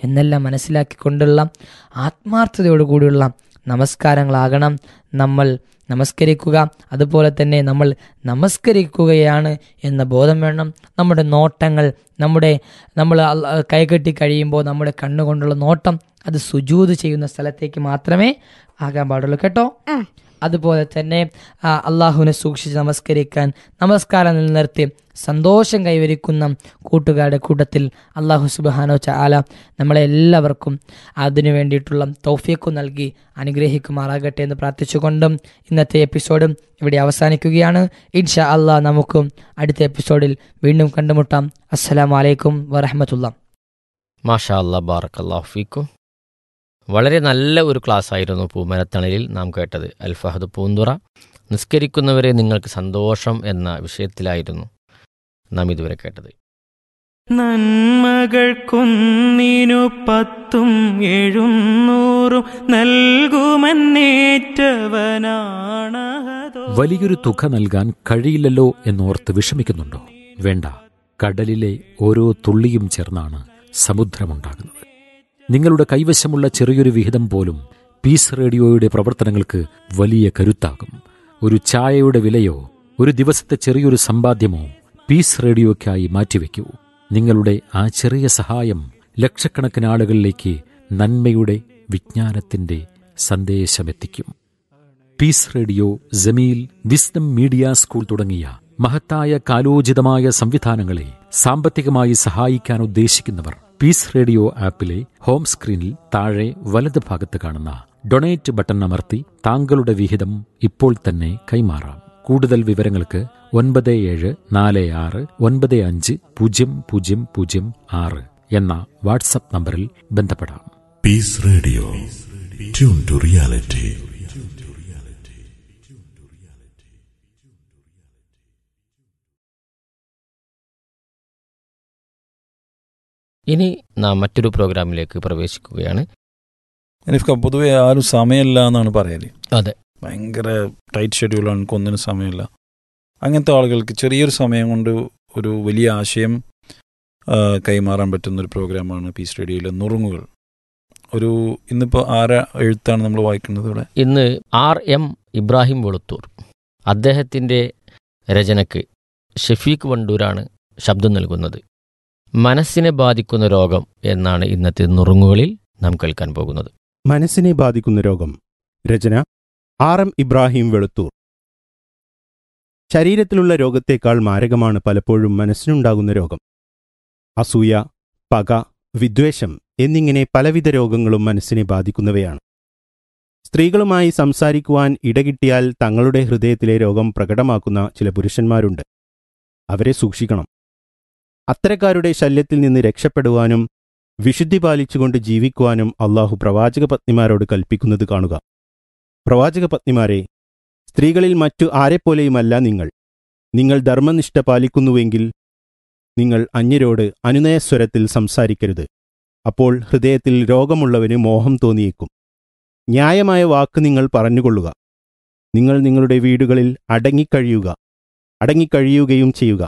എന്നെല്ലാം മനസ്സിലാക്കിക്കൊണ്ടുള്ള ആത്മാർത്ഥതയോടുകൂടിയുള്ള നമസ്കാരങ്ങളാകണം നമ്മൾ നമസ്കരിക്കുക അതുപോലെ തന്നെ നമ്മൾ നമസ്കരിക്കുകയാണ് എന്ന ബോധം വേണം നമ്മുടെ നോട്ടങ്ങൾ നമ്മുടെ നമ്മൾ അല്ല- കൈകെട്ടി കഴിയുമ്പോൾ നമ്മുടെ കണ്ണുകൊണ്ടുള്ള നോട്ടം അത് സുജൂത് ചെയ്യുന്ന സ്ഥലത്തേക്ക് മാത്രമേ ആകാൻ പാടുള്ളൂ കേട്ടോ അതുപോലെ തന്നെ ആ, അള്ളാഹുവിനെ സൂക്ഷിച്ച് നമസ്കരിക്കാൻ നമസ്കാരം നിലനിർത്തി സന്തോഷം കൈവരിക്കുന്ന കൂട്ടുകാരുടെ കൂട്ടത്തിൽ അള്ളാഹു സുബാനോ ചാല നമ്മളെ എല്ലാവർക്കും അതിനു വേണ്ടിയിട്ടുള്ള തൗഫീഖും നൽകി അനുഗ്രഹിക്കുമാറാകട്ടെ എന്ന് പ്രാർത്ഥിച്ചുകൊണ്ടും ഇന്നത്തെ എപ്പിസോഡും ഇവിടെ അവസാനിക്കുകയാണ് ഇൻഷാ അള്ളാഹ് നമുക്കും അടുത്ത എപ്പിസോഡിൽ വീണ്ടും കണ്ടുമുട്ടാം അസ്സലാമു അലൈക്കും വറഹമത്തുള്ള മാഷാ അല്ലാ ബാറക്കല്ലാഹു ഫീക്കും വളരെ നല്ല ഒരു ക്ലാസ് ആയിരുന്നു പൂമരത്തണലിൽ നാം കേട്ടത് അൽ ഫഹദ് പൂന്തുറ നിസ്കരിക്കുന്നവരെ നിങ്ങൾക്ക് സന്തോഷം എന്ന വിഷയത്തിലായിരുന്നു നാം ഇതുവരെ കേട്ടത് നന്മകൾക്കൊന്നിനു പത്തും എഴുന്നൂറും നൽകുമെന്നേറ്റവനാണഹതോ വലിയൊരു തുക നൽകാൻ കഴിയില്ലല്ലോ എന്നോർത്ത് വിഷമിക്കുന്നുണ്ടോ വേണ്ട കടലിലെ ഓരോ തുള്ളിയും ചേർന്നാണ് സമുദ്രമുണ്ടാകുന്നത് നിങ്ങളുടെ കൈവശമുള്ള ചെറിയൊരു വിഹിതം പോലും പീസ് റേഡിയോയുടെ പ്രവർത്തനങ്ങൾക്ക് വലിയ കരുത്താകും ഒരു ചായയുടെ വിലയോ ഒരു ദിവസത്തെ ചെറിയൊരു സമ്പാദ്യമോ പീസ് റേഡിയോയ്ക്കായി മാറ്റിവെക്കൂ നിങ്ങളുടെ ആ ചെറിയ സഹായം ലക്ഷക്കണക്കിന് ആളുകളിലേക്ക് നന്മയുടെ വിജ്ഞാനത്തിന്റെ സന്ദേശമെത്തിക്കും peace radio Jameel wisdom media school തുടങ്ങിയ മഹത്തായ കാലോചിതമായ സംവിധാനങ്ങളെ സാമ്പത്തികമായി സഹായിക്കാൻ ഉദ്ദേശിക്കുന്നവർ പീസ് റേഡിയോ ആപ്പിലെ ഹോം സ്ക്രീനിൽ താഴെ വലത് ഭാഗത്ത് കാണുന്ന ഡൊണേറ്റ് ബട്ടൺ അമർത്തി താങ്കളുടെ വിഹിതം ഇപ്പോൾ തന്നെ കൈമാറാം കൂടുതൽ വിവരങ്ങൾക്ക് ഒൻപത് ഏഴ് നാല് ആറ് ഒൻപത് അഞ്ച് പൂജ്യം പൂജ്യം പൂജ്യം ആറ് എന്ന വാട്സപ്പ് നമ്പറിൽ ബന്ധപ്പെടാം Peace Radio. Tune to reality. ഇനി നാം മറ്റൊരു പ്രോഗ്രാമിലേക്ക് പ്രവേശിക്കുകയാണ് എനിക്ക് പൊതുവെ ആരും സമയമില്ല എന്നാണ് പറയല് അതെ ഭയങ്കര ടൈറ്റ് ഷെഡ്യൂളാണ് എനിക്ക് ഒന്നിനും സമയമില്ല അങ്ങനത്തെ ആളുകൾക്ക് ചെറിയൊരു സമയം കൊണ്ട് ഒരു വലിയ ആശയം ആ, കൈമാറാൻ പറ്റുന്ന ഒരു പ്രോഗ്രാമാണ് പീസ് റേഡിയോയിലെ നുറുങ്ങുകൾ ഒരു ഇന്നിപ്പോൾ ആരാ എഴുത്താണ് നമ്മൾ വായിക്കുന്നത് ഇവിടെ ഇന്ന് ആർ എം ഇബ്രാഹിം വെളുത്തൂർ അദ്ദേഹത്തിൻ്റെ രചനയ്ക്ക് ഷഫീഖ് വണ്ടൂരാണ് ശബ്ദം നൽകുന്നത് മനസ്സിനെ ബാധിക്കുന്ന രോഗം എന്നാണ് ഇന്നത്തെ നുറുങ്ങുകളിൽ നാം കേൾക്കാൻ പോകുന്നത് മനസ്സിനെ ബാധിക്കുന്ന രോഗം രചന ആർ എം ഇബ്രാഹിം വെളുത്തൂർ ശരീരത്തിലുള്ള രോഗത്തേക്കാൾ മാരകമാണ് പലപ്പോഴും മനസ്സിനുണ്ടാകുന്ന രോഗം അസൂയ പക വിദ്വേഷം എന്നിങ്ങനെ പലവിധ രോഗങ്ങളും മനസ്സിനെ ബാധിക്കുന്നവയാണ് സ്ത്രീകളുമായി സംസാരിക്കുവാൻ ഇടകിട്ടിയാൽ തങ്ങളുടെ ഹൃദയത്തിലെ രോഗം പ്രകടമാക്കുന്ന ചില പുരുഷന്മാരുണ്ട് അവരെ സൂക്ഷിക്കണം അത്തരക്കാരുടെ ശല്യത്തിൽ നിന്ന് രക്ഷപ്പെടുവാനും വിശുദ്ധി പാലിച്ചുകൊണ്ട് ജീവിക്കുവാനും അള്ളാഹു പ്രവാചക പത്നിമാരോട് കൽപ്പിക്കുന്നത് കാണുക പ്രവാചക പത്നിമാരെ സ്ത്രീകളിൽ മറ്റു ആരെപ്പോലെയുമല്ല നിങ്ങൾ നിങ്ങൾ ധർമ്മനിഷ്ഠ പാലിക്കുന്നുവെങ്കിൽ നിങ്ങൾ അന്യരോട് അനുനയസ്വരത്തിൽ സംസാരിക്കരുത് അപ്പോൾ ഹൃദയത്തിൽ രോഗമുള്ളവന് മോഹം തോന്നിയേക്കും ന്യായമായ വാക്ക് നിങ്ങൾ പറഞ്ഞുകൊള്ളുക നിങ്ങൾ നിങ്ങളുടെ വീടുകളിൽ അടങ്ങിക്കഴിയുക അടങ്ങിക്കഴിയുകയും ചെയ്യുക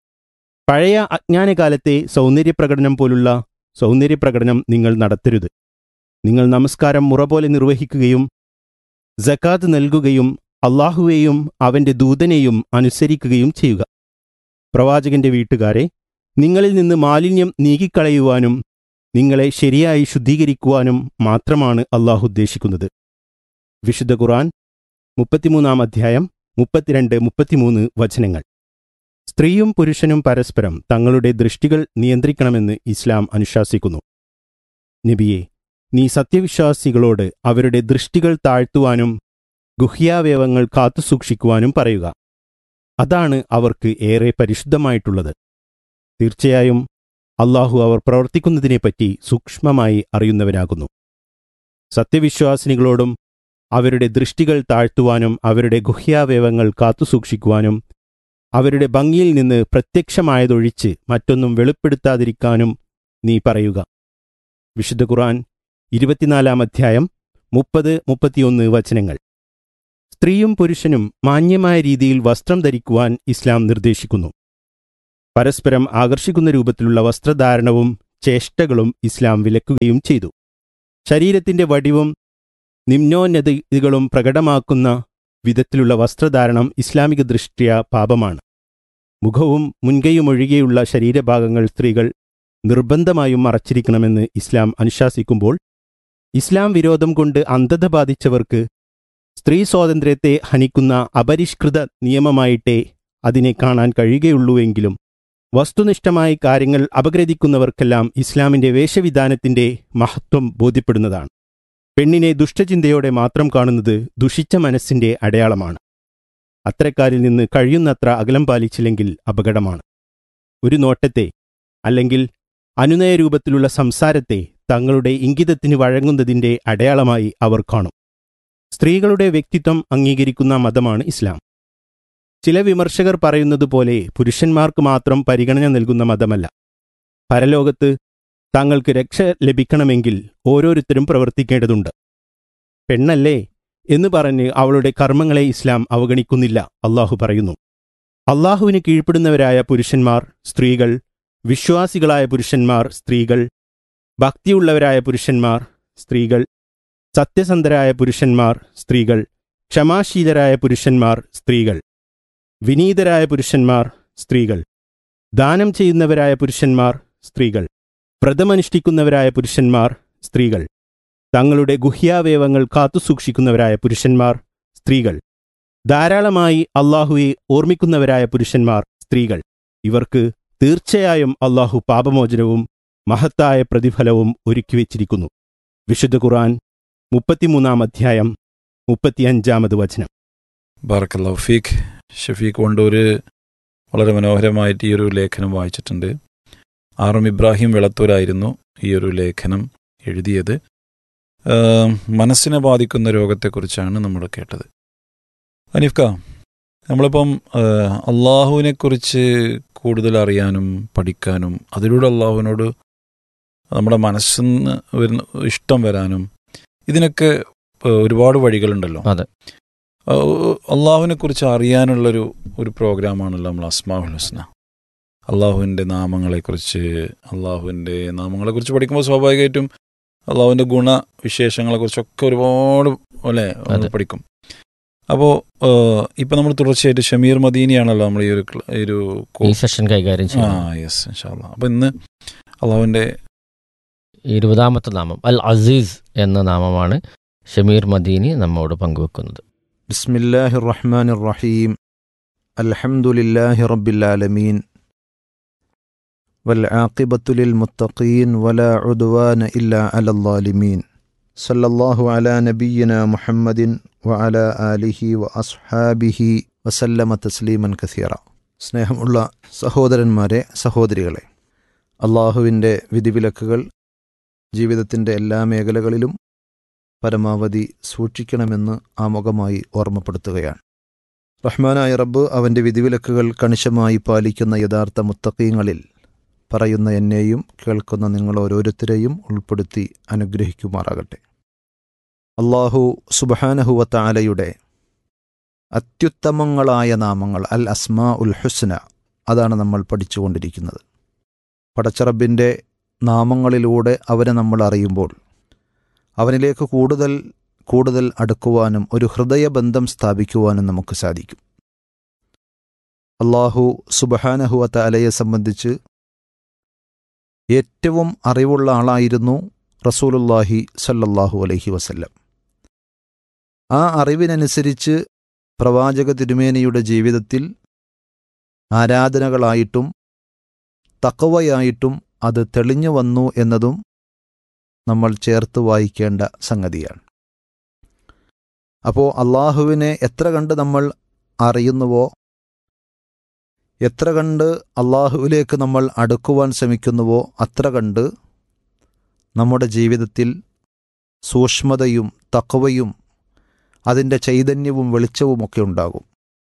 പഴയ അജ്ഞാനകാലത്തെ സൗന്ദര്യപ്രകടനം പോലുള്ള സൗന്ദര്യപ്രകടനം നിങ്ങൾ നടത്തരുത് നിങ്ങൾ നമസ്കാരം മുറ പോലെ നിർവഹിക്കുകയും ജക്കാത്ത് നൽകുകയും അള്ളാഹുവേയും അവന്റെ ദൂതനെയും അനുസരിക്കുകയും ചെയ്യുക പ്രവാചകന്റെ വീട്ടുകാരെ നിങ്ങളിൽ നിന്ന് മാലിന്യം നീക്കിക്കളയുവാനും നിങ്ങളെ ശരിയായി ശുദ്ധീകരിക്കുവാനും മാത്രമാണ് അള്ളാഹു ഉദ്ദേശിക്കുന്നത് വിശുദ്ധ ഖുർആൻ മുപ്പത്തിമൂന്നാം അധ്യായം മുപ്പത്തിരണ്ട് മുപ്പത്തിമൂന്ന് വചനങ്ങൾ സ്ത്രീയും പുരുഷനും പരസ്പരം തങ്ങളുടെ ദൃഷ്ടികൾ നിയന്ത്രിക്കണമെന്ന് ഇസ്ലാം അനുശാസിക്കുന്നു നബിയെ നീ സത്യവിശ്വാസികളോട് അവരുടെ ദൃഷ്ടികൾ താഴ്ത്തുവാനും ഗുഹ്യാവയവങ്ങൾ കാത്തുസൂക്ഷിക്കുവാനും പറയുക അതാണ് അവർക്ക് ഏറെ പരിശുദ്ധമായിട്ടുള്ളത് തീർച്ചയായും അള്ളാഹു അവർ പ്രവർത്തിക്കുന്നതിനെപ്പറ്റി സൂക്ഷ്മമായി അറിയുന്നവനാകുന്നു സത്യവിശ്വാസിനികളോടും അവരുടെ ദൃഷ്ടികൾ താഴ്ത്തുവാനും അവരുടെ ഗുഹ്യാവയവങ്ങൾ കാത്തുസൂക്ഷിക്കുവാനും അവരുടെ ഭംഗിയിൽ നിന്ന് പ്രത്യക്ഷമായതൊഴിച്ച് മറ്റൊന്നും വെളിപ്പെടുത്താതിരിക്കാനും നീ പറയുക വിശുദ്ധ ഖുർആൻ ഇരുപത്തിനാലാം അധ്യായം മുപ്പത് മുപ്പത്തിയൊന്ന് വചനങ്ങൾ സ്ത്രീയും പുരുഷനും മാന്യമായ രീതിയിൽ വസ്ത്രം ധരിക്കുവാൻ ഇസ്ലാം നിർദ്ദേശിക്കുന്നു പരസ്പരം ആകർഷിക്കുന്ന രൂപത്തിലുള്ള വസ്ത്രധാരണവും ചേഷ്ടകളും ഇസ്ലാം വിലക്കുകയും ചെയ്തു ശരീരത്തിന്റെ വടിവും നിമ്നോന്നതികളും പ്രകടമാക്കുന്ന വിധത്തിലുള്ള വസ്ത്രധാരണം ഇസ്ലാമിക ദൃഷ്ട്യാ പാപമാണ് മുഖവും മുൻകൈയുമൊഴികെയുള്ള ശരീരഭാഗങ്ങൾ സ്ത്രീകൾ നിർബന്ധമായും മറച്ചിരിക്കണമെന്ന് ഇസ്ലാം അനുശാസിക്കുമ്പോൾ ഇസ്ലാം വിരോധം കൊണ്ട് അന്ധത ബാധിച്ചവർക്ക് സ്ത്രീ സ്വാതന്ത്ര്യത്തെ ഹനിക്കുന്ന അപരിഷ്കൃത നിയമമായിട്ടേ അതിനെ കാണാൻ കഴിയുകയുള്ളൂവെങ്കിലും വസ്തുനിഷ്ഠമായ കാര്യങ്ങൾ അപഗ്രഥിക്കുന്നവർക്കെല്ലാം ഇസ്ലാമിന്റെ വേഷവിധാനത്തിന്റെ മഹത്വം ബോധ്യപ്പെടുന്നതാണ് പെണ്ണിനെ ദുഷ്ടചിന്തയോടെ മാത്രം കാണുന്നത് ദുഷിച്ച മനസ്സിന്റെ അടയാളമാണ് അത്തരക്കാരിൽ നിന്ന് കഴിയുന്നത്ര അകലം പാലിച്ചില്ലെങ്കിൽ അപകടമാണ് ഒരു നോട്ടത്തെ അല്ലെങ്കിൽ അനുനയ രൂപത്തിലുള്ള സംസാരത്തെ തങ്ങളുടെ ഇംഗിതത്തിന് വഴങ്ങുന്നതിന്റെ അടയാളമായി അവർ കാണും സ്ത്രീകളുടെ വ്യക്തിത്വം അംഗീകരിക്കുന്ന മതമാണ് ഇസ്ലാം ചില വിമർശകർ പറയുന്നത് പോലെ പുരുഷന്മാർക്ക് മാത്രം പരിഗണന നൽകുന്ന മതമല്ല പരലോകത്ത് താങ്കൾക്ക് രക്ഷ ലഭിക്കണമെങ്കിൽ ഓരോരുത്തരും പ്രവർത്തിക്കേണ്ടതുണ്ട് പെണ്ണല്ലേ എന്ന് പറഞ്ഞ് അവളുടെ കർമ്മങ്ങളെ ഇസ്ലാം അവഗണിക്കുന്നില്ല അള്ളാഹു പറയുന്നു അള്ളാഹുവിന് കീഴ്പ്പെടുന്നവരായ പുരുഷന്മാർ സ്ത്രീകൾ വിശ്വാസികളായ പുരുഷന്മാർ സ്ത്രീകൾ ഭക്തിയുള്ളവരായ പുരുഷന്മാർ സ്ത്രീകൾ സത്യസന്ധരായ പുരുഷന്മാർ സ്ത്രീകൾ ക്ഷമാശീലരായ പുരുഷന്മാർ സ്ത്രീകൾ വിനീതരായ പുരുഷന്മാർ സ്ത്രീകൾ ദാനം ചെയ്യുന്നവരായ പുരുഷന്മാർ സ്ത്രീകൾ വ്രതമനുഷ്ഠിക്കുന്നവരായ പുരുഷന്മാർ സ്ത്രീകൾ തങ്ങളുടെ ഗുഹ്യാവയവങ്ങൾ കാത്തുസൂക്ഷിക്കുന്നവരായ പുരുഷന്മാർ സ്ത്രീകൾ ധാരാളമായി അള്ളാഹുവെ ഓർമ്മിക്കുന്നവരായ പുരുഷന്മാർ സ്ത്രീകൾ ഇവർക്ക് തീർച്ചയായും അള്ളാഹു പാപമോചനവും മഹത്തായ പ്രതിഫലവും ഒരുക്കിവെച്ചിരിക്കുന്നു വിശുദ്ധ ഖുർആൻ മുപ്പത്തിമൂന്നാം അധ്യായം മുപ്പത്തിയഞ്ചാമത് വചനം ബാറക്കല്ലാ ഫീഖ് ഷഫീഖ് കൊണ്ടൂര് വളരെ മനോഹരമായിട്ട് ഈ ഒരു ലേഖനം വായിച്ചിട്ടുണ്ട് ആർ എം ഇബ്രാഹിം വെളത്തൂരായിരുന്നു ഈ ഒരു ലേഖനം എഴുതിയത് ആ, മനസ്സിനെ ബാധിക്കുന്ന രോഗത്തെക്കുറിച്ചാണ് നമ്മൾ കേട്ടത് അനീഫ്ക നമ്മളിപ്പം അള്ളാഹുവിനെ കുറിച്ച് കൂടുതൽ അറിയാനും പഠിക്കാനും അതിലൂടെ അള്ളാഹുവിനോട് നമ്മുടെ മനസ്സിന്ന് വരുന്ന ഇഷ്ടം വരാനും ഇതിനൊക്കെ ആ, ഒരുപാട് വഴികളുണ്ടല്ലോ അതെ. അള്ളാഹുവിനെ കുറിച്ച് അറിയാനുള്ളൊരു ഒരു പ്രോഗ്രാമാണല്ലോ നമ്മൾ അസ്മാഹുൽ ഹുസ്ന അള്ളാഹുവിൻ്റെ നാമങ്ങളെക്കുറിച്ച് അള്ളാഹുവിൻ്റെ നാമങ്ങളെക്കുറിച്ച് പഠിക്കുമ്പോൾ സ്വാഭാവികമായിട്ടും അള്ളാഹുവിൻ്റെ ഗുണവിശേഷങ്ങളെക്കുറിച്ചൊക്കെ ഒരുപാട് അല്ലേ നമ്മൾ അതെ. പഠിക്കും അപ്പോൾ ഇപ്പം നമ്മൾ തുടർച്ചയായിട്ട് ഷമീർ മദീനിയാണല്ലോ നമ്മൾ ഈ ഒരു ക്ല- ഈ ഒരു കോ- ഈ സെഷൻ കൈകാര്യം ആ ചെയ്യുന്നു യെസ് ഇൻഷാല്ല അപ്പോൾ ഇന്ന് അള്ളാഹുവിൻ്റെ ഇരുപതാമത്തെ നാമം അൽ അസീസ് എന്ന നാമമാണ് ഷമീർ മദീനി നമ്മോട് പങ്കുവെക്കുന്നത് بسم الله الرحمن الرحيم الحمد لله رب العالمين والعاقبة للمتقين ولا عدوان إلا على الظالمين صلى الله على نبينا محمد وعلى آله وأصحابه وسلم تسليما كثيرا സ്നേഹമുള്ള സഹോദരന്മാരെ സഹോദരികളെ അള്ളാഹുവിൻ്റെ വിധിവിലക്കുകൾ ജീവിതത്തിൻ്റെ എല്ലാ മേഖലകളിലും പരമാവധി സൂക്ഷിക്കണമെന്ന് ആമുഖമായി ഓർമ്മപ്പെടുത്തുകയാണ് റഹ്മാനായ റബ്ബ് അവൻ്റെ വിധിവിലക്കുകൾ കണിശമായി പാലിക്കുന്ന യഥാർത്ഥ മുത്തക്കീങ്ങളിൽ പറയുന്ന എന്നെയും കേൾക്കുന്ന നിങ്ങൾ ഓരോരുത്തരെയും ഉൾപ്പെടുത്തി അനുഗ്രഹിക്കുമാറാകട്ടെ അള്ളാഹു സുബഹാനഹുവത്ത ആലയുടെ അത്യുത്തമങ്ങളായ നാമങ്ങൾ അൽ അസ്മാ ഉൽ ഹുസ്ന അതാണ് നമ്മൾ പഠിച്ചുകൊണ്ടിരിക്കുന്നത് പടച്ചറബിൻ്റെ നാമങ്ങളിലൂടെ അവനെ നമ്മൾ അറിയുമ്പോൾ അവനിലേക്ക് കൂടുതൽ കൂടുതൽ അടുക്കുവാനും ഒരു ഹൃദയബന്ധം സ്ഥാപിക്കുവാനും നമുക്ക് സാധിക്കും അള്ളാഹു സുബഹാനഹുവത്ത അലയെ സംബന്ധിച്ച് ഏറ്റവും അറിവുള്ള ആളായിരുന്നു റസൂലുല്ലാഹി സല്ലല്ലാഹു അലൈഹി വസല്ലം ആ അറിവിനനുസരിച്ച് പ്രവാചക തിരുമേനിയുടെ ജീവിതത്തിൽ ആരാധനകളായിട്ടും തക്കവയായിട്ടും അത് തെളിഞ്ഞു വന്നു എന്നതും നമ്മൾ ചേർത്ത് വായിക്കേണ്ട സംഗതിയാണ് അപ്പോൾ അള്ളാഹുവിനെ എത്ര കണ്ട് നമ്മൾ അറിയുന്നുവോ എത്ര കണ്ട് അള്ളാഹുവിലേക്ക് നമ്മൾ അടുക്കുവാൻ ശ്രമിക്കുന്നുവോ അത്ര കണ്ട് നമ്മുടെ ജീവിതത്തിൽ സൂക്ഷ്മതയും തക്കവയും അതിൻ്റെ ചൈതന്യവും വെളിച്ചവുമൊക്കെ ഉണ്ടാകും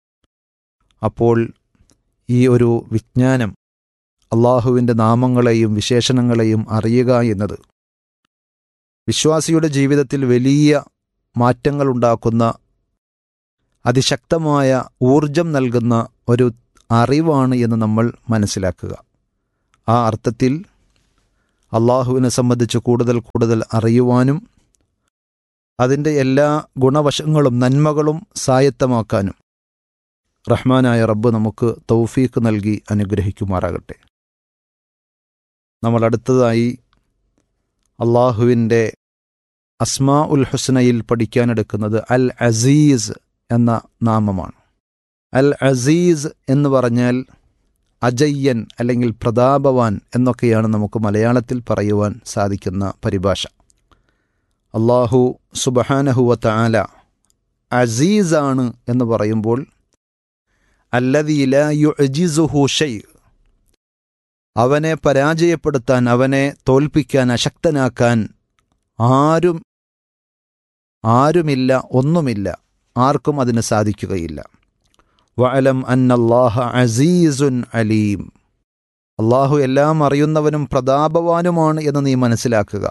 അപ്പോൾ ഈ ഒരു വിജ്ഞാനം അള്ളാഹുവിൻ്റെ നാമങ്ങളെയും വിശേഷണങ്ങളെയും അറിയുക എന്നത് വിശ്വാസിയുടെ ജീവിതത്തിൽ വലിയ മാറ്റങ്ങളുണ്ടാക്കുന്ന അതിശക്തമായ ഊർജം നൽകുന്ന ഒരു അറിവാണ് എന്ന് നമ്മൾ മനസ്സിലാക്കുക ആ അർത്ഥത്തിൽ അള്ളാഹുവിനെ സംബന്ധിച്ച് കൂടുതൽ കൂടുതൽ അറിയുവാനും അതിൻ്റെ എല്ലാ ഗുണവശങ്ങളും നന്മകളും സായത്തമാക്കാനും റഹ്മാനായ റബ്ബ് നമുക്ക് തൗഫീക്ക് നൽകി അനുഗ്രഹിക്കുമാറാകട്ടെ നമ്മൾ അടുത്തതായി അള്ളാഹുവിൻ്റെ അസ്മാ ഉൽ ഹുസ്നയിൽ പഠിക്കാനെടുക്കുന്നത് അൽ അസീസ് എന്ന നാമമാണ് അൽ അസീസ് എന്ന് പറഞ്ഞാൽ അജയ്യൻ അല്ലെങ്കിൽ പ്രതാപവാൻ എന്നൊക്കെയാണ് നമുക്ക് മലയാളത്തിൽ പറയുവാൻ സാധിക്കുന്ന പരിഭാഷ അള്ളാഹു സുബഹാനഹുവ താല അസീസാണ് എന്ന് പറയുമ്പോൾ അല്ലതീല യുജിസുഹു ഷൈ അവനെ പരാജയപ്പെടുത്താൻ അവനെ തോൽപ്പിക്കാൻ അശക്തനാക്കാൻ ആരും ആരുമില്ല ഒന്നുമില്ല ആർക്കും അതിന് സാധിക്കുകയില്ല വഅലം അന്നല്ലാഹ അസീസുൻ അലീം അള്ളാഹു എല്ലാം അറിയുന്നവനും പ്രതാപവാനുമാണ് എന്ന് നീ മനസ്സിലാക്കുക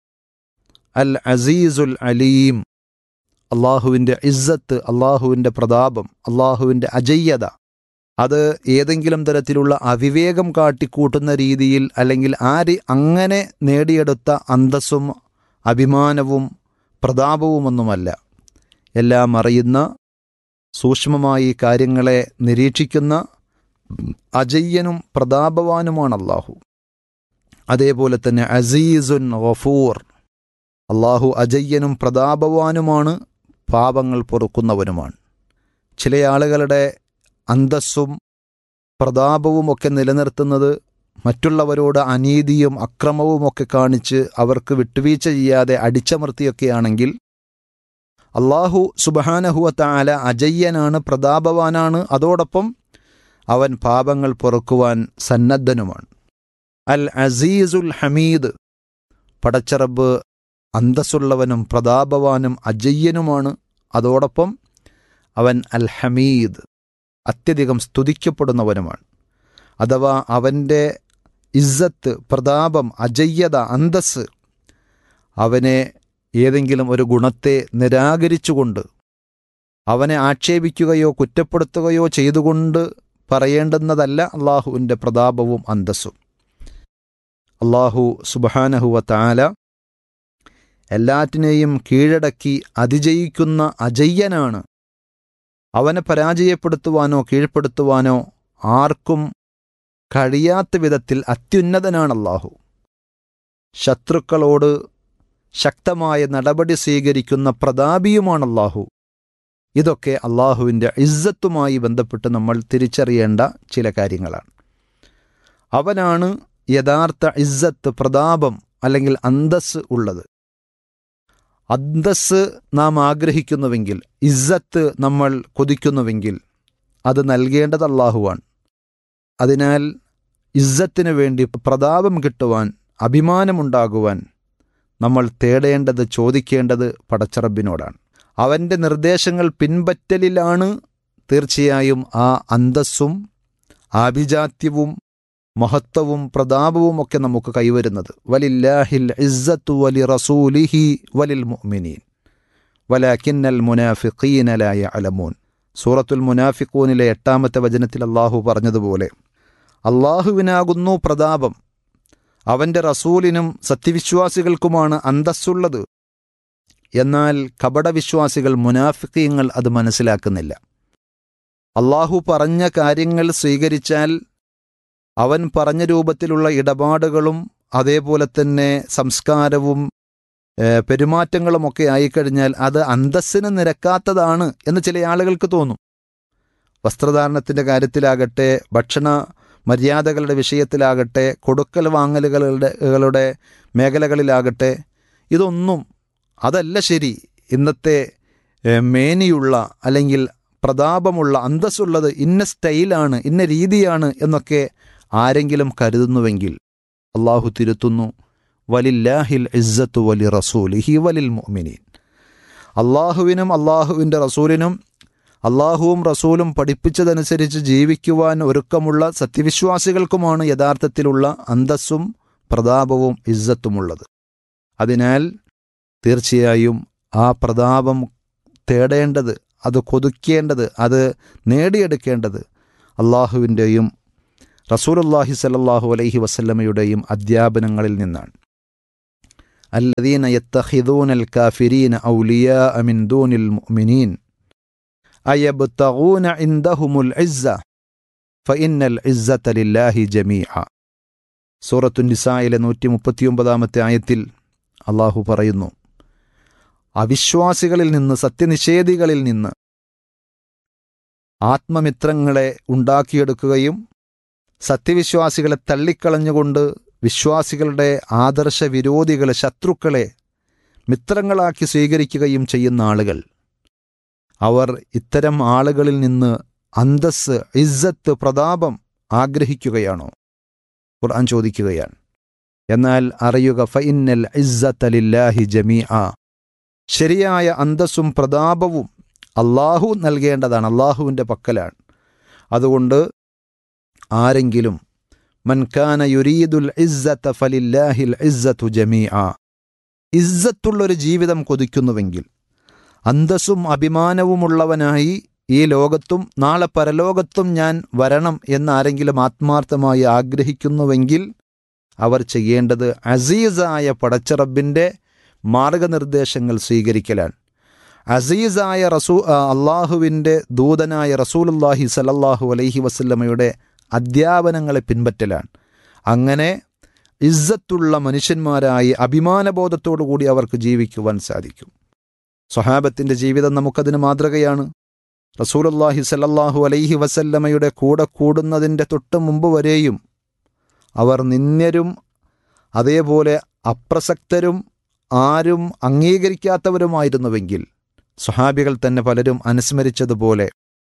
അൽ അസീസുൽ അലീം അള്ളാഹുവിൻ്റെ ഇസ്സത്ത് അള്ളാഹുവിൻ്റെ പ്രതാപം അള്ളാഹുവിൻ്റെ അജയ്യത അത് ഏതെങ്കിലും തരത്തിലുള്ള അവിവേകം കാട്ടിക്കൂട്ടുന്ന രീതിയിൽ അല്ലെങ്കിൽ ആര് അങ്ങനെ നേടിയെടുത്ത അന്തസ്സും അഭിമാനവും പ്രതാപവുമൊന്നുമല്ല എല്ലാം അറിയുന്ന സൂക്ഷ്മമായി കാര്യങ്ങളെ നിരീക്ഷിക്കുന്ന അജയ്യനും പ്രതാപവാനുമാണ് അള്ളാഹു അതേപോലെ തന്നെ അസീസുൻ ഗഫൂർ അള്ളാഹു അജയ്യനും പ്രതാപവാനുമാണ് പാപങ്ങൾ പൊറുക്കുന്നവനുമാണ് ചില ആളുകളുടെ അന്തസ്സും പ്രതാപവും ഒക്കെ നിലനിർത്തുന്നത് മറ്റുള്ളവരോട് അനീതിയും അക്രമവും ഒക്കെ കാണിച്ച് അവർക്ക് വിട്ടുവീഴ്ച ചെയ്യാതെ അടിച്ചമർത്തിയൊക്കെയാണെങ്കിൽ അള്ളാഹു സുബഹാനഹുവ താല അജയ്യനാണ് പ്രതാപവാനാണ് അതോടൊപ്പം അവൻ പാപങ്ങൾ പൊറുക്കുവാൻ സന്നദ്ധനുമാണ് അൽ അസീസുൽ ഹമീദ് പടച്ചറബ് അന്തസ്സുള്ളവനും പ്രതാപവാനും അജയ്യനുമാണ് അതോടൊപ്പം അവൻ അൽ ഹമീദ് അത്യധികം സ്തുതിക്കപ്പെടുന്നവനുമാണ് അഥവാ അവൻ്റെ ഇസ്സത്ത് പ്രതാപം അജയ്യത അന്തസ് അവനെ ഏതെങ്കിലും ഒരു ഗുണത്തെ നിരാകരിച്ചുകൊണ്ട് അവനെ ആക്ഷേപിക്കുകയോ കുറ്റപ്പെടുത്തുകയോ ചെയ്തുകൊണ്ട് പറയേണ്ടുന്നതല്ല അള്ളാഹുവിൻ്റെ പ്രതാപവും അന്തസ്സും അള്ളാഹു സുബഹാനഹുവ താല എല്ലാറ്റിനെയും കീഴടക്കി അതിജയിക്കുന്ന അജയ്യനാണ് അവനെ പരാജയപ്പെടുത്തുവാനോ കീഴ്പ്പെടുത്തുവാനോ ആർക്കും കഴിയാത്ത വിധത്തിൽ അത്യുന്നതനാണ് അള്ളാഹു ശത്രുക്കളോട് ശക്തമായ നടപടി സ്വീകരിക്കുന്ന പ്രതാപിയുമാണ് അള്ളാഹു ഇതൊക്കെ അള്ളാഹുവിൻ്റെ ഇസ്സത്തുമായി ബന്ധപ്പെട്ട് നമ്മൾ തിരിച്ചറിയേണ്ട ചില കാര്യങ്ങളാണ് അവനാണ് യഥാർത്ഥ ഇസ്സത്ത് പ്രതാപം അല്ലെങ്കിൽ അന്തസ് ഉള്ളത് അന്തസ് നാം ആഗ്രഹിക്കുന്നുവെങ്കിൽ ഇസ്സത്ത് നമ്മൾ കൊതിക്കുന്നുവെങ്കിൽ അത് നൽകേണ്ടത് അള്ളാഹുവാണ് അതിനാൽ ഇസ്സത്തിന് വേണ്ടി പ്രതാപം കിട്ടുവാൻ അഭിമാനമുണ്ടാകുവാൻ നമ്മൾ തേടേണ്ടത് ചോദിക്കേണ്ടത് പടച്ചറബിനോടാണ് അവൻ്റെ നിർദ്ദേശങ്ങൾ പിൻപറ്റലിലാണ് തീർച്ചയായും ആ അന്തസ്സും ആഭിജാത്യവും മഹത്വവും പ്രതാപവും ഒക്കെ നമുക്ക് കൈവരുന്നത് വലില്ലാഹിൽ ഇസ്സത്തു വലി റസൂലിഹി വലിൽ മുഅ്മിനീൻ വലാക്കിന്നൽ മുനാഫിഖീനലായ അലമൂൻ സൂറത്തുൽ മുനാഫിഖൂനിലെ എട്ടാമത്തെ വചനത്തിൽ അള്ളാഹു പറഞ്ഞതുപോലെ അള്ളാഹുവിനാകുന്നു പ്രതാപം അവൻ്റെ റസൂലിനും സത്യവിശ്വാസികൾക്കുമാണ് അന്തസ്സുള്ളത് എന്നാൽ കപടവിശ്വാസികൾ മുനാഫിക്കീങ്ങൾ അത് മനസ്സിലാക്കുന്നില്ല അള്ളാഹു പറഞ്ഞ കാര്യങ്ങൾ സ്വീകരിച്ചാൽ അവൻ പറഞ്ഞ രൂപത്തിലുള്ള ഇടപാടുകളും അതേപോലെ തന്നെ സംസ്കാരവും ഏഹ്, പെരുമാറ്റങ്ങളുമൊക്കെ ആയിക്കഴിഞ്ഞാൽ അത് അന്തസ്സിന് നിരക്കാത്തതാണ് എന്ന് ചില ആളുകൾക്ക് തോന്നും വസ്ത്രധാരണത്തിൻ്റെ കാര്യത്തിലാകട്ടെ ഭക്ഷണ മര്യാദകളുടെ വിഷയത്തിലാകട്ടെ കൊടുക്കൽ വാങ്ങലുകളുടെ കളുടെ മേഖലകളിലാകട്ടെ ഇതൊന്നും അതല്ല ശരി ഇന്നത്തെ ഏഹ്, മേനിയുള്ള അല്ലെങ്കിൽ പ്രതാപമുള്ള അന്തസ്സുള്ളത് ഇന്ന സ്റ്റൈലാണ് ഇന്ന രീതിയാണ് എന്നൊക്കെ ആരെങ്കിലും കരുതുന്നുവെങ്കിൽ അള്ളാഹു തിരുത്തുന്നു വലില്ലാഹിൽ ഇസ്സത്തു വലി റസൂലിഹി വലിൽ മുഅ്മിനീൻ അള്ളാഹുവിനും അള്ളാഹുവിൻ്റെ റസൂലിനും അള്ളാഹുവും റസൂലും പഠിപ്പിച്ചതനുസരിച്ച് ജീവിക്കുവാൻ ഒരുക്കമുള്ള സത്യവിശ്വാസികൾക്കുമാണ് യഥാർത്ഥത്തിലുള്ള അന്തസ്സും പ്രതാപവും ഇസ്സത്തുമുള്ളത് അതിനാൽ തീർച്ചയായും ആ പ്രതാപം തേടേണ്ടത് അത് കൊതുക്കേണ്ടത് അത് നേടിയെടുക്കേണ്ടത് അള്ളാഹുവിൻ്റെയും റസൂലുല്ലാഹി സല്ലല്ലാഹു അലൈഹി വസല്ലമയുടെയും അധ്യാപനങ്ങളിൽ നിന്നാണ് الذين يتخذون الكافرين أولياء من دون المؤمنين أيبتغون عندهم العزة فإن العزة لله جميعا സൂറത്തു നിസായിലെ നൂറ്റി മുപ്പത്തിയൊമ്പതാമത്തെ ആയത്തിൽ അള്ളാഹു പറയുന്നു അവിശ്വാസികളിൽ നിന്ന് സത്യനിഷേധികളിൽ നിന്ന് ആത്മമിത്രങ്ങളെ ഉണ്ടാക്കിയെടുക്കുകയും സത്യവിശ്വാസികളെ തള്ളിക്കളഞ്ഞുകൊണ്ട് വിശ്വാസികളുടെ ആദർശ വിരോധികളെ ശത്രുക്കളെ മിത്രങ്ങളാക്കി സ്വീകരിക്കുകയും ചെയ്യുന്ന ആളുകൾ അവർ ഇത്തരം ആളുകളിൽ നിന്ന് അന്തസ് ഇസ്സത്ത് പ്രതാപം ആഗ്രഹിക്കുകയാണോ ഖുർആൻ ചോദിക്കുകയാണ് എന്നാൽ അറിയുക ഫഇന്നൽ ഇസ്സത്തലില്ലാഹി ജമീ ആ ശരിയായ അന്തസ്സും പ്രതാപവും അള്ളാഹു നൽകേണ്ടതാണ് അള്ളാഹുവിൻ്റെ പക്കലാണ് അതുകൊണ്ട് ആരെങ്കിലും മൻകാന യുരീദുൽ ഇസ്സത്ത ഫലില്ലാഹിൽ ഇസ്സത്തു ജമീ ആ ഇസ്സത്തുള്ളൊരു ജീവിതം കൊതിക്കുന്നുവെങ്കിൽ അന്തസ്സും അഭിമാനവുമുള്ളവനായി ഈ ലോകത്തും നാളെ പരലോകത്തും ഞാൻ വരണം എന്നാരെങ്കിലും ആത്മാർത്ഥമായി ആഗ്രഹിക്കുന്നുവെങ്കിൽ അവർ ചെയ്യേണ്ടത് അസീസായ പടച്ചറബിൻ്റെ മാർഗനിർദ്ദേശങ്ങൾ സ്വീകരിക്കലാണ് അസീസായ റസൂ അള്ളാഹുവിൻ്റെ ദൂതനായ റസൂലുല്ലാഹി സലല്ലാഹു അലൈഹി വസല്ലമയുടെ അധ്യാപനങ്ങളെ പിൻപറ്റലാണ് അങ്ങനെ ഇസ്സത്തുള്ള മനുഷ്യന്മാരായി അഭിമാനബോധത്തോടു കൂടി അവർക്ക് ജീവിക്കുവാൻ സാധിക്കും സ്വഹാബത്തിൻ്റെ ജീവിതം നമുക്കതിന് മാതൃകയാണ് റസൂലുല്ലാഹി സല്ലല്ലാഹു അലൈഹി വസല്ലമയുടെ കൂടെ കൂടുന്നതിൻ്റെ തൊട്ട് മുമ്പ് വരെയും അവർ നിന്ദ്യരും അതേപോലെ അപ്രസക്തരും ആരും അംഗീകരിക്കാത്തവരുമായിരുന്നുവെങ്കിൽ സ്വഹാബികൾ തന്നെ പലരും അനുസ്മരിച്ചതുപോലെ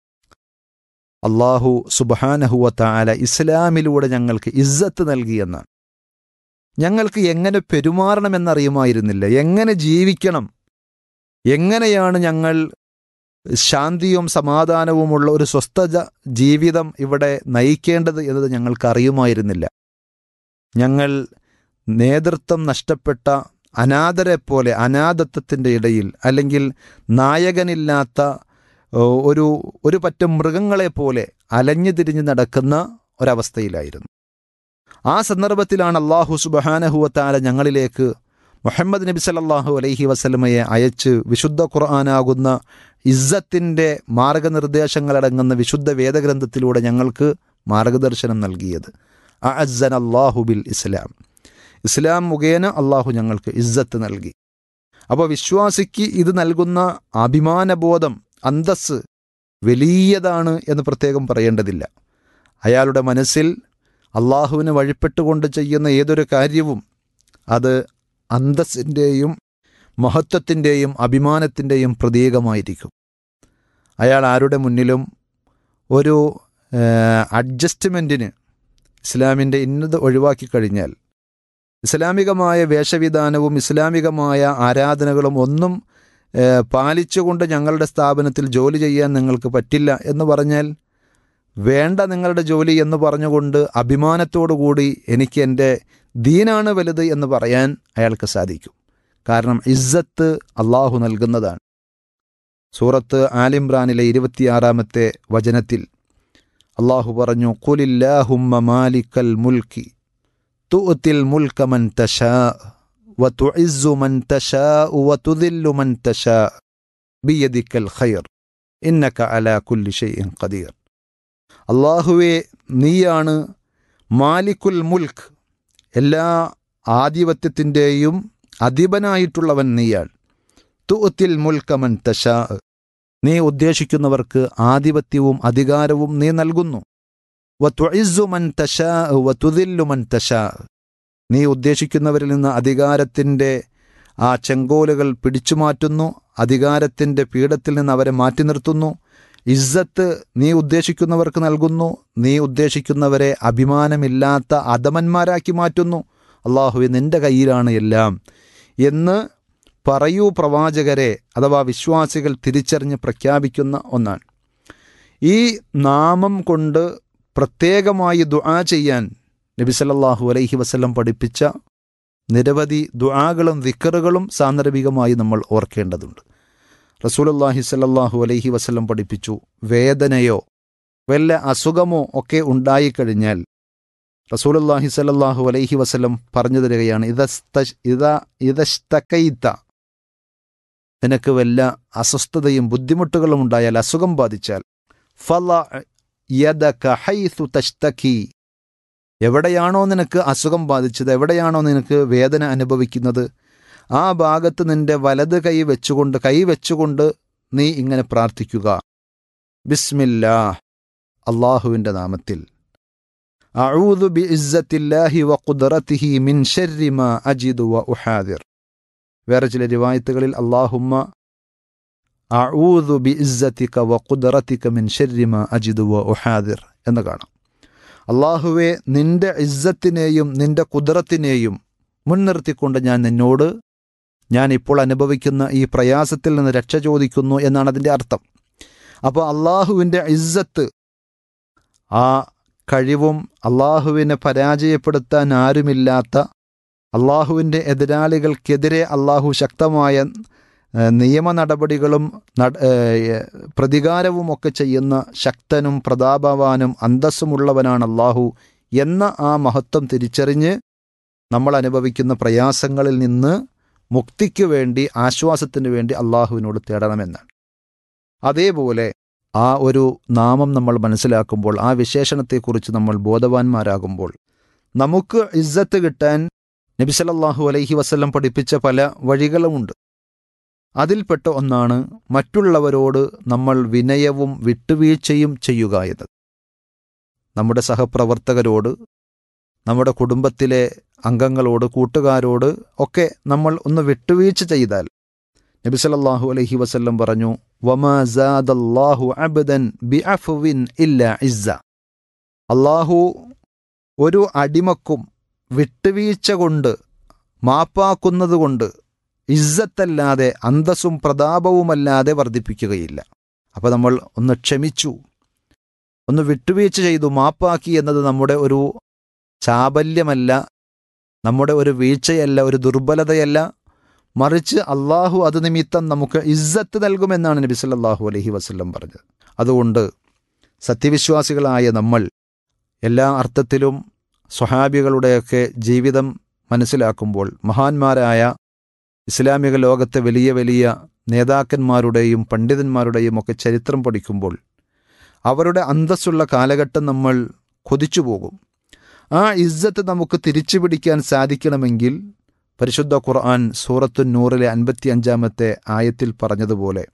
അള്ളാഹു സുബഹാനഹുവ താല ഇസ്ലാമിലൂടെ ഞങ്ങൾക്ക് ഇസ്സത്ത് നൽകിയെന്നാണ് ഞങ്ങൾക്ക് എങ്ങനെ പെരുമാറണമെന്നറിയുമായിരുന്നില്ല എങ്ങനെ ജീവിക്കണം എങ്ങനെയാണ് ഞങ്ങൾ ശാന്തിയും സമാധാനവുമുള്ള ഒരു സ്വസ്ഥ ജീവിതം ഇവിടെ നയിക്കേണ്ടത് എന്നത് ഞങ്ങൾക്ക് അറിയുമായിരുന്നില്ല ഞങ്ങൾ നേതൃത്വം നഷ്ടപ്പെട്ട അനാഥരെ പോലെ അനാഥത്വത്തിൻ്റെ ഇടയിൽ അല്ലെങ്കിൽ നായകനില്ലാത്ത ഒരു ഒരു പറ്റം മൃഗങ്ങളെ പോലെ അലഞ്ഞു തിരിഞ്ഞ് നടക്കുന്ന ഒരവസ്ഥയിലായിരുന്നു ആ സന്ദർഭത്തിലാണ് അള്ളാഹു സുബഹാനഹുവത്താല ഞങ്ങളിലേക്ക് മുഹമ്മദ് നബി സല്ലാഹു അലൈഹി വസല്ലമയെ അയച്ച് വിശുദ്ധ ഖുർആാനാകുന്ന ഇസ്സത്തിൻ്റെ മാർഗനിർദ്ദേശങ്ങളടങ്ങുന്ന വിശുദ്ധ വേദഗ്രന്ഥത്തിലൂടെ ഞങ്ങൾക്ക് മാർഗദർശനം നൽകിയത് അഅസ്സൻ അള്ളാഹു ബിൽ ഇസ്ലാം ഇസ്ലാം മുഖേന അള്ളാഹു ഞങ്ങൾക്ക് ഇസ്സത്ത് നൽകി അപ്പോൾ വിശ്വാസിക്ക് ഇത് നൽകുന്ന അഭിമാനബോധം അന്തസ് വലിയതാണ് എന്ന് പ്രത്യേകം പറയേണ്ടതില്ല അയാളുടെ മനസ്സിൽ അള്ളാഹുവിന് വഴിപ്പെട്ടുകൊണ്ട് ചെയ്യുന്ന ഏതൊരു കാര്യവും അത് അന്തസ്സിൻ്റെയും മഹത്വത്തിൻ്റെയും അഭിമാനത്തിൻ്റെയും പ്രതീകമായിരിക്കും അയാൾ ആരുടെ മുന്നിലും ഒരു അഡ്ജസ്റ്റ്മെൻറ്റിന് ഇസ്ലാമിൻ്റെ ഇന്നത് ഒഴിവാക്കി കഴിഞ്ഞാൽ ഇസ്ലാമികമായ വേഷവിധാനവും ഇസ്ലാമികമായ ആരാധനകളും ഒന്നും പാലിച്ചുകൊണ്ട് ഞങ്ങളുടെ സ്ഥാപനത്തിൽ ജോലി ചെയ്യാൻ നിങ്ങൾക്ക് പറ്റില്ല എന്ന് പറഞ്ഞാൽ വേണ്ട നിങ്ങളുടെ ജോലി എന്ന് പറഞ്ഞുകൊണ്ട് അഭിമാനത്തോടു കൂടി എനിക്ക് എൻ്റെ ദീനാണ് വലുത് എന്ന് പറയാൻ അയാൾക്ക് സാധിക്കും കാരണം ഇസ്സത്ത് അള്ളാഹു നൽകുന്നതാണ് സൂറത്ത് ആലിംറാനിലെ ഇരുപത്തിയാറാമത്തെ വചനത്തിൽ അള്ളാഹു പറഞ്ഞു കുലില്ലാഹുമ്മ മാലിക്കൽ മുൽക്കി തുഅത്തിൽ മുൽക്ക മൻ തശാ وتعز من تشاء وتذل من تشاء بيدك الخير إنك على كل شيء قدير അള്ളാഹുവെ നീയാണ് മാലിക്കുൽ മുൽക്ക് എല്ലാ ആധിപത്യത്തിൻ്റെയും അധിപനായിട്ടുള്ളവൻ നീയാണ് തുത്തിൽ മുൽക്കമൻ തശാ നീ ഉദ്ദേശിക്കുന്നവർക്ക് ആധിപത്യവും അധികാരവും നീ നൽകുന്നു വത്വഇസ്സു മൻ തശാ വതുദില്ലു മൻ തശാ നീ ഉദ്ദേശിക്കുന്നവരിൽ നിന്ന് അധികാരത്തിൻ്റെ ആ ചെങ്കോലുകൾ പിടിച്ചു മാറ്റുന്നു അധികാരത്തിൻ്റെ പീഠത്തിൽ നിന്ന് അവരെ മാറ്റി നിർത്തുന്നു ഇസ്സത്ത് നീ ഉദ്ദേശിക്കുന്നവർക്ക് നൽകുന്നു നീ ഉദ്ദേശിക്കുന്നവരെ അഭിമാനമില്ലാത്ത അധമന്മാരാക്കി മാറ്റുന്നു അള്ളാഹുവെ നിന്റെ കയ്യിലാണ് എല്ലാം എന്ന് പറയൂ പ്രവാചകരെ അഥവാ വിശ്വാസികൾ തിരിച്ചറിഞ്ഞ് പ്രഖ്യാപിക്കുന്ന ഒന്നാണ് ഈ നാമം കൊണ്ട് പ്രത്യേകമായി ദുആ ചെയ്യാൻ നബി സല്ലല്ലാഹു അലൈഹി വസല്ലം പഠിപ്പിച്ച നിരവധി ദുആകളും വിക്കറുകളും സാന്ദർഭികമായി നമ്മൾ ഓർക്കേണ്ടതുണ്ട് റസൂലുള്ളാഹി സല്ലല്ലാഹു അലൈഹി വസല്ലം പഠിപ്പിച്ചു വേദനയോ വല്ല അസുഖമോ ഒക്കെ ഉണ്ടായിക്കഴിഞ്ഞാൽ റസൂലുല്ലാഹി സല്ലല്ലാഹു അലൈഹി വസല്ലം പറഞ്ഞു തരികയാണ് ഇതസ്ത ഇത ഇതസ്തക്കൈത്ത നിനക്ക് വല്ല അസ്വസ്ഥതയും ബുദ്ധിമുട്ടുകളും ഉണ്ടായാൽ അസുഖം ബാധിച്ചാൽ ഫല യദക ഹൈസു തഷ്തക്കി എവിടെയാണോ നിനക്ക് അസുഖം ബാധിച്ചത് എവിടെയാണോ നിനക്ക് വേദന അനുഭവിക്കുന്നത് ആ ഭാഗത്ത് നിന്റെ വലത് കൈ വെച്ചുകൊണ്ട് കൈ വെച്ചുകൊണ്ട് നീ ഇങ്ങനെ പ്രാർത്ഥിക്കുക ബിസ്മില്ലാ അള്ളാഹുവിൻ്റെ നാമത്തിൽ അഊദു ബി ഇസ്സത്തില്ലാഹി വ ഖുദ്റത്തിഹി മിൻ ശർരി മാ അജിദു വ ഉഹാദിർ വേറെ ചില റിവായത്തുകളിൽ അള്ളാഹുമ്മ അഊദു ബി ഇസ്സത്തിക വ ഖുദ്റത്തിക മിൻ ശർരി മാ അജിദു വ ഉഹാദിർ എന്ന് കാണാം അള്ളാഹുവെ നിന്റെ ഇസ്സത്തിനെയും നിന്റെ കുതിരത്തിനെയും മുൻനിർത്തിക്കൊണ്ട് ഞാൻ നിന്നോട് ഞാൻ ഇപ്പോൾ അനുഭവിക്കുന്ന ഈ പ്രയാസത്തിൽ നിന്ന് രക്ഷ ചോദിക്കുന്നു എന്നാണ് അതിൻ്റെ അർത്ഥം അപ്പോൾ അള്ളാഹുവിൻ്റെ ഇസ്സത്ത് ആ കഴിവും അള്ളാഹുവിനെ പരാജയപ്പെടുത്താൻ ആരുമില്ലാത്ത അള്ളാഹുവിൻ്റെ എതിരാളികൾക്കെതിരെ അള്ളാഹു ശക്തമായ ഏഹ്, നിയമ നടപടികളും നട- ഏഹ്, പ്രതികാരവുമൊക്കെ ചെയ്യുന്ന ശക്തനും പ്രതാപവാനും അന്തസ്സുമുള്ളവനാണ് അള്ളാഹു എന്ന ആ മഹത്വം തിരിച്ചറിഞ്ഞ് നമ്മൾ അനുഭവിക്കുന്ന പ്രയാസങ്ങളിൽ നിന്ന് മുക്തിക്ക് വേണ്ടി ആശ്വാസത്തിന് വേണ്ടി അള്ളാഹുവിനോട് തേടണമെന്നാണ് അതേപോലെ ആ ഒരു നാമം നമ്മൾ മനസ്സിലാക്കുമ്പോൾ ആ വിശേഷണത്തെക്കുറിച്ച് നമ്മൾ ബോധവാന്മാരാകുമ്പോൾ നമുക്ക് ഇസ്സത്ത് കിട്ടാൻ നബി സല്ലല്ലാഹു അലൈഹി വസല്ലം പഠിപ്പിച്ച പല വഴികളുമുണ്ട് അതിൽപ്പെട്ട ഒന്നാണ് മറ്റുള്ളവരോട് നമ്മൾ വിനയവും വിട്ടുവീഴ്ചയും ചെയ്യുക എന്നത് നമ്മുടെ സഹപ്രവർത്തകരോട് നമ്മുടെ കുടുംബത്തിലെ അംഗങ്ങളോട് കൂട്ടുകാരോട് ഒക്കെ നമ്മൾ ഒന്ന് വിട്ടുവീഴ്ച ചെയ്താൽ നബി സല്ലല്ലാഹു അലൈഹി വസല്ലം പറഞ്ഞു വമാ സാദല്ലാഹു അബ്ദൻ ബിഅഫ്വിൻ ഇല്ല ഇസ്സ അള്ളാഹു ഒരു അടിമക്കും വിട്ടുവീഴ്ച കൊണ്ട് മാപ്പാക്കുന്നത് കൊണ്ട് ഇസ്സത്തല്ലാതെ അന്തസ്സും പ്രതാപവുമല്ലാതെ വർദ്ധിപ്പിക്കുകയില്ല അപ്പോൾ നമ്മൾ ഒന്ന് ക്ഷമിച്ചു ഒന്ന് വിട്ടുവീഴ്ച ചെയ്തു മാപ്പാക്കി എന്നത് നമ്മുടെ ഒരു ചാബല്യമല്ല നമ്മുടെ ഒരു വീഴ്ചയല്ല ഒരു ദുർബലതയല്ല മറിച്ച് അള്ളാഹു അത് നിമിത്തം നമുക്ക് ഇസ്സത്ത് നൽകുമെന്നാണ് നബി സല്ലല്ലാഹു അലൈഹി വസല്ലം പറഞ്ഞത് അതുകൊണ്ട് സത്യവിശ്വാസികളായ നമ്മൾ എല്ലാ അർത്ഥത്തിലും സ്വഹാബികളുടെയൊക്കെ ജീവിതം മനസ്സിലാക്കുമ്പോൾ മഹാന്മാരായ ഇസ്ലാമിക ലോകത്തെ വലിയ വലിയ നേതാക്കന്മാരുടെയും പണ്ഡിതന്മാരുടെയും ഒക്കെ ചരിത്രം പഠിക്കുമ്പോൾ അവരുടെ അന്തസ്സുള്ള കാലഘട്ടം നമ്മൾ കൊതിച്ചു പോകും ആ ഇസ്സത്ത് നമുക്ക് തിരിച്ചു പിടിക്കാൻ സാധിക്കണമെങ്കിൽ പരിശുദ്ധ ഖുർആൻ സൂറത്തു നൂറിലെ അൻപത്തി അഞ്ചാമത്തെ ആയത്തിൽ പറഞ്ഞതുപോലെ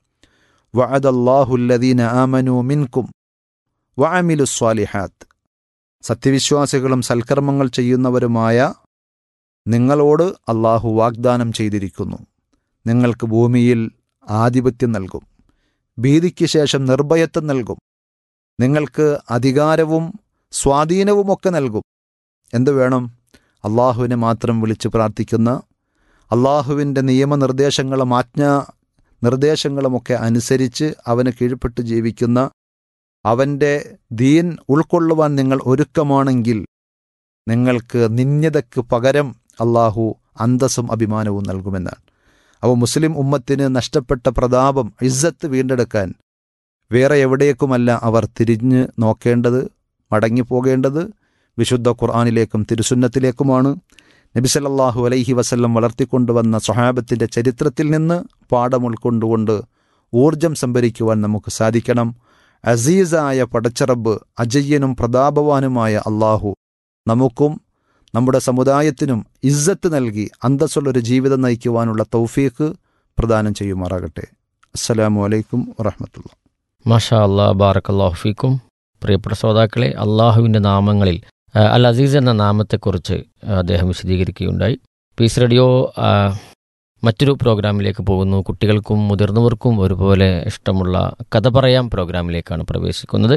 വഅദല്ലാഹുല്ലദീന ആമനു മിൻകും വഅമിലു സ്വാലിഹാത്ത് സത്യവിശ്വാസികളും സൽക്കർമ്മങ്ങൾ ചെയ്യുന്നവരുമായ നിങ്ങളോട് അള്ളാഹു വാഗ്ദാനം ചെയ്തിരിക്കുന്നു നിങ്ങൾക്ക് ഭൂമിയിൽ ആധിപത്യം നൽകും ഭീതിക്ക് ശേഷം നിർഭയത്വം നൽകും നിങ്ങൾക്ക് അധികാരവും സ്വാധീനവുമൊക്കെ നൽകും എന്തു വേണം അള്ളാഹുവിനെ മാത്രം വിളിച്ച് പ്രാർത്ഥിക്കുന്ന അള്ളാഹുവിൻ്റെ നിയമനിർദ്ദേശങ്ങളും ആജ്ഞാ നിർദ്ദേശങ്ങളുമൊക്കെ അനുസരിച്ച് അവന് കീഴ്പ്പെട്ട് ജീവിക്കുന്ന അവൻ്റെ ദീൻ ഉൾക്കൊള്ളുവാൻ നിങ്ങൾ ഒരുക്കമാണെങ്കിൽ നിങ്ങൾക്ക് നിന്യതയ്ക്ക് പകരം അള്ളാഹു അന്തസ്സും അഭിമാനവും നൽകുമെന്നാണ് അപ്പോൾ മുസ്ലിം ഉമ്മത്തിന് നഷ്ടപ്പെട്ട പ്രതാപം ഇസ്സത്ത് വീണ്ടെടുക്കാൻ വേറെ എവിടേക്കുമല്ല അവർ തിരിഞ്ഞ് നോക്കേണ്ടത് മടങ്ങിപ്പോകേണ്ടത് വിശുദ്ധ ഖുർആാനിലേക്കും തിരുസുന്നത്തിലേക്കുമാണ് നബിസലല്ലാഹു അലൈഹി വസല്ലം വളർത്തിക്കൊണ്ടുവന്ന സ്വഹാബത്തിൻ്റെ ചരിത്രത്തിൽ നിന്ന് പാഠം ഉൾക്കൊണ്ടുകൊണ്ട് ഊർജം സംഭരിക്കുവാൻ നമുക്ക് സാധിക്കണം അസീസായ പടച്ചറബ് അജയ്യനും പ്രതാപവാനുമായ അള്ളാഹു നമുക്കും നമ്മുടെ സമുദായത്തിനും ഇസ്സത്ത് നൽകി അന്തസ്സുള്ളൊരു ജീവിതം നയിക്കുവാനുള്ള തൗഫീഖ് പ്രദാനം ചെയ്യുമാറാകട്ടെ അസ്സലാമു അലൈക്കും വറഹമത്തുള്ള മാഷാ അല്ലാ ബാറക്കല്ലാഹു ഫീക്കും പ്രിയപ്പെട്ട ശ്രോതാക്കളെ അള്ളാഹുവിൻ്റെ നാമങ്ങളിൽ ആ, അൽ അസീസ് എന്ന നാമത്തെക്കുറിച്ച് അദ്ദേഹം വിശദീകരിക്കുകയുണ്ടായി പീസ് റേഡിയോ ആ, മറ്റൊരു പ്രോഗ്രാമിലേക്ക് പോകുന്നു കുട്ടികൾക്കും മുതിർന്നവർക്കും ഒരുപോലെ ഇഷ്ടമുള്ള കഥ പറയാം പ്രോഗ്രാമിലേക്കാണ് പ്രവേശിക്കുന്നത്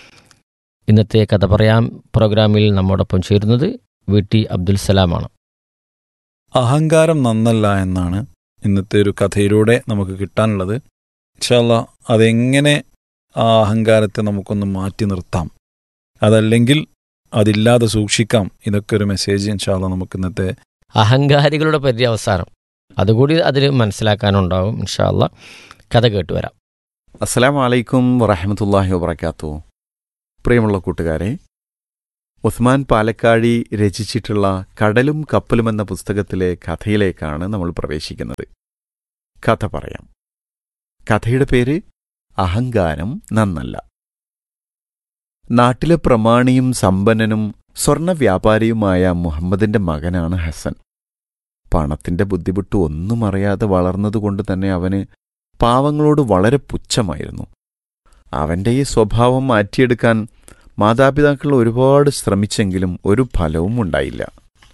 ഇന്നത്തെ കഥ പറയാം പ്രോഗ്രാമിൽ നമ്മോടൊപ്പം ചേരുന്നത് വി ടി അബ്ദുൽ സലാമാണ് അഹങ്കാരം നന്നല്ല എന്നാണ് ഇന്നത്തെ ഒരു കഥയിലൂടെ നമുക്ക് കിട്ടാനുള്ളത് ഇൻഷാല്ല അതെങ്ങനെ ആ അഹങ്കാരത്തെ നമുക്കൊന്ന് മാറ്റി നിർത്താം അതല്ലെങ്കിൽ അതില്ലാതെ സൂക്ഷിക്കാം ഇതൊക്കെ ഒരു മെസ്സേജ് ഇൻഷാല്ല നമുക്ക് ഇന്നത്തെ അഹങ്കാരികളുടെ പര്യവസാനം അതുകൂടി അതിൽ മനസ്സിലാക്കാനുണ്ടാവും ഇൻഷാല്ല കഥ കേട്ടു വരാം അസ്സലാമു അലൈക്കും വറഹമത്തല്ലാഹി വബർക്കാത്തു പ്രിയമുള്ള കൂട്ടുകാരെ ഉസ്മാൻ പാലക്കാഴി രചിച്ചിട്ടുള്ള കടലും കപ്പലും എന്ന പുസ്തകത്തിലെ കഥയിലേക്കാണ് നമ്മൾ പ്രവേശിക്കുന്നത് കഥ പറയാം കഥയുടെ പേര് അഹങ്കാരം നന്നല്ല നാട്ടിലെ പ്രമാണിയും സമ്പന്നനും സ്വർണ്ണ വ്യാപാരിയുമായ മുഹമ്മദിന്റെ മകനാണ് ഹസൻ പണത്തിന്റെ ബുദ്ധിമുട്ട് ഒന്നും അറിയാതെ വളർന്നതുകൊണ്ട് തന്നെ അവന് പാവങ്ങളോട് വളരെ പുച്ഛമായിരുന്നു അവന്റെ ഈ സ്വഭാവം മാറ്റിയെടുക്കാൻ മാതാപിതാക്കൾ ഒരുപാട് ശ്രമിച്ചെങ്കിലും ഒരു ഫലവും ഉണ്ടായില്ല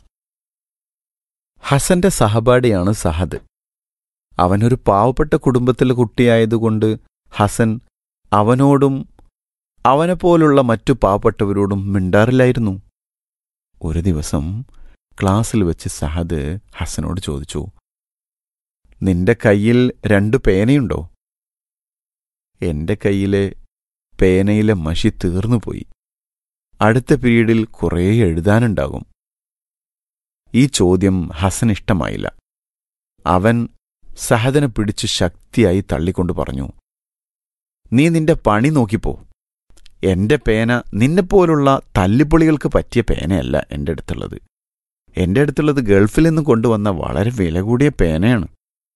ഹസന്റെ സഹപാഠിയാണ് സഹദ് അവനൊരു പാവപ്പെട്ട കുടുംബത്തിലെ കുട്ടിയായതുകൊണ്ട് ഹസൻ അവനോടും അവനെപ്പോലുള്ള മറ്റു പാവപ്പെട്ടവരോടും മിണ്ടാറില്ലായിരുന്നു ഒരു ദിവസം ക്ലാസ്സിൽ വെച്ച് സഹദ് ഹസനോട് ചോദിച്ചു നിന്റെ കയ്യിൽ രണ്ടു പേനയുണ്ടോ എന്റെ കയ്യിലെ പേനയിലെ മഷി തീർന്നുപോയി അടുത്ത പീരീഡിൽ കുറേ എഴുതാനുണ്ടാകും ഈ ചോദ്യം ഹസൻ ഇഷ്ടമായില്ല അവൻ സഹദനെ പിടിച്ചു ശക്തിയായി തള്ളിക്കൊണ്ട് പറഞ്ഞു നീ നിന്റെ പണി നോക്കിപ്പോ എന്റെ പേന നിന്നെപ്പോലുള്ള തല്ലിപ്പൊളികൾക്ക് പറ്റിയ പേനയല്ല എന്റെ അടുത്തുള്ളത് എന്റെ അടുത്തുള്ളത് ഗൾഫിൽ നിന്ന് കൊണ്ടുവന്ന വളരെ വില കൂടിയ പേനയാണ്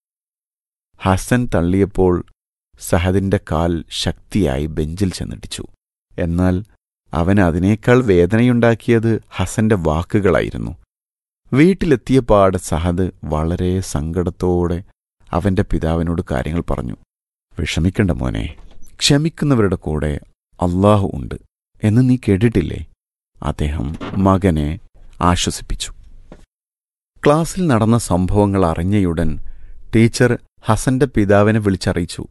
ഹസൻ തള്ളിയപ്പോൾ സഹദിന്റെ കാൽ ശക്തിയായി ബെഞ്ചിൽ ചെന്നിടിച്ചു എന്നാൽ അവൻ അതിനേക്കാൾ വേദനയുണ്ടാക്കിയത് ഹസന്റെ വാക്കുകളായിരുന്നു വീട്ടിലെത്തിയ പാട് സഹദ് വളരെ സങ്കടത്തോടെ അവന്റെ പിതാവിനോട് കാര്യങ്ങൾ പറഞ്ഞു വിഷമിക്കണ്ട മോനെ ക്ഷമിക്കുന്നവരുടെ കൂടെ അള്ളാഹു ഉണ്ട് എന്ന് നീ കേട്ടിട്ടില്ലേ അദ്ദേഹം മകനെ ആശ്വസിപ്പിച്ചു ക്ലാസ്സിൽ നടന്ന സംഭവങ്ങൾ അറിഞ്ഞയുടൻ ടീച്ചർ ഹസന്റെ പിതാവിനെ വിളിച്ചറിയിച്ചു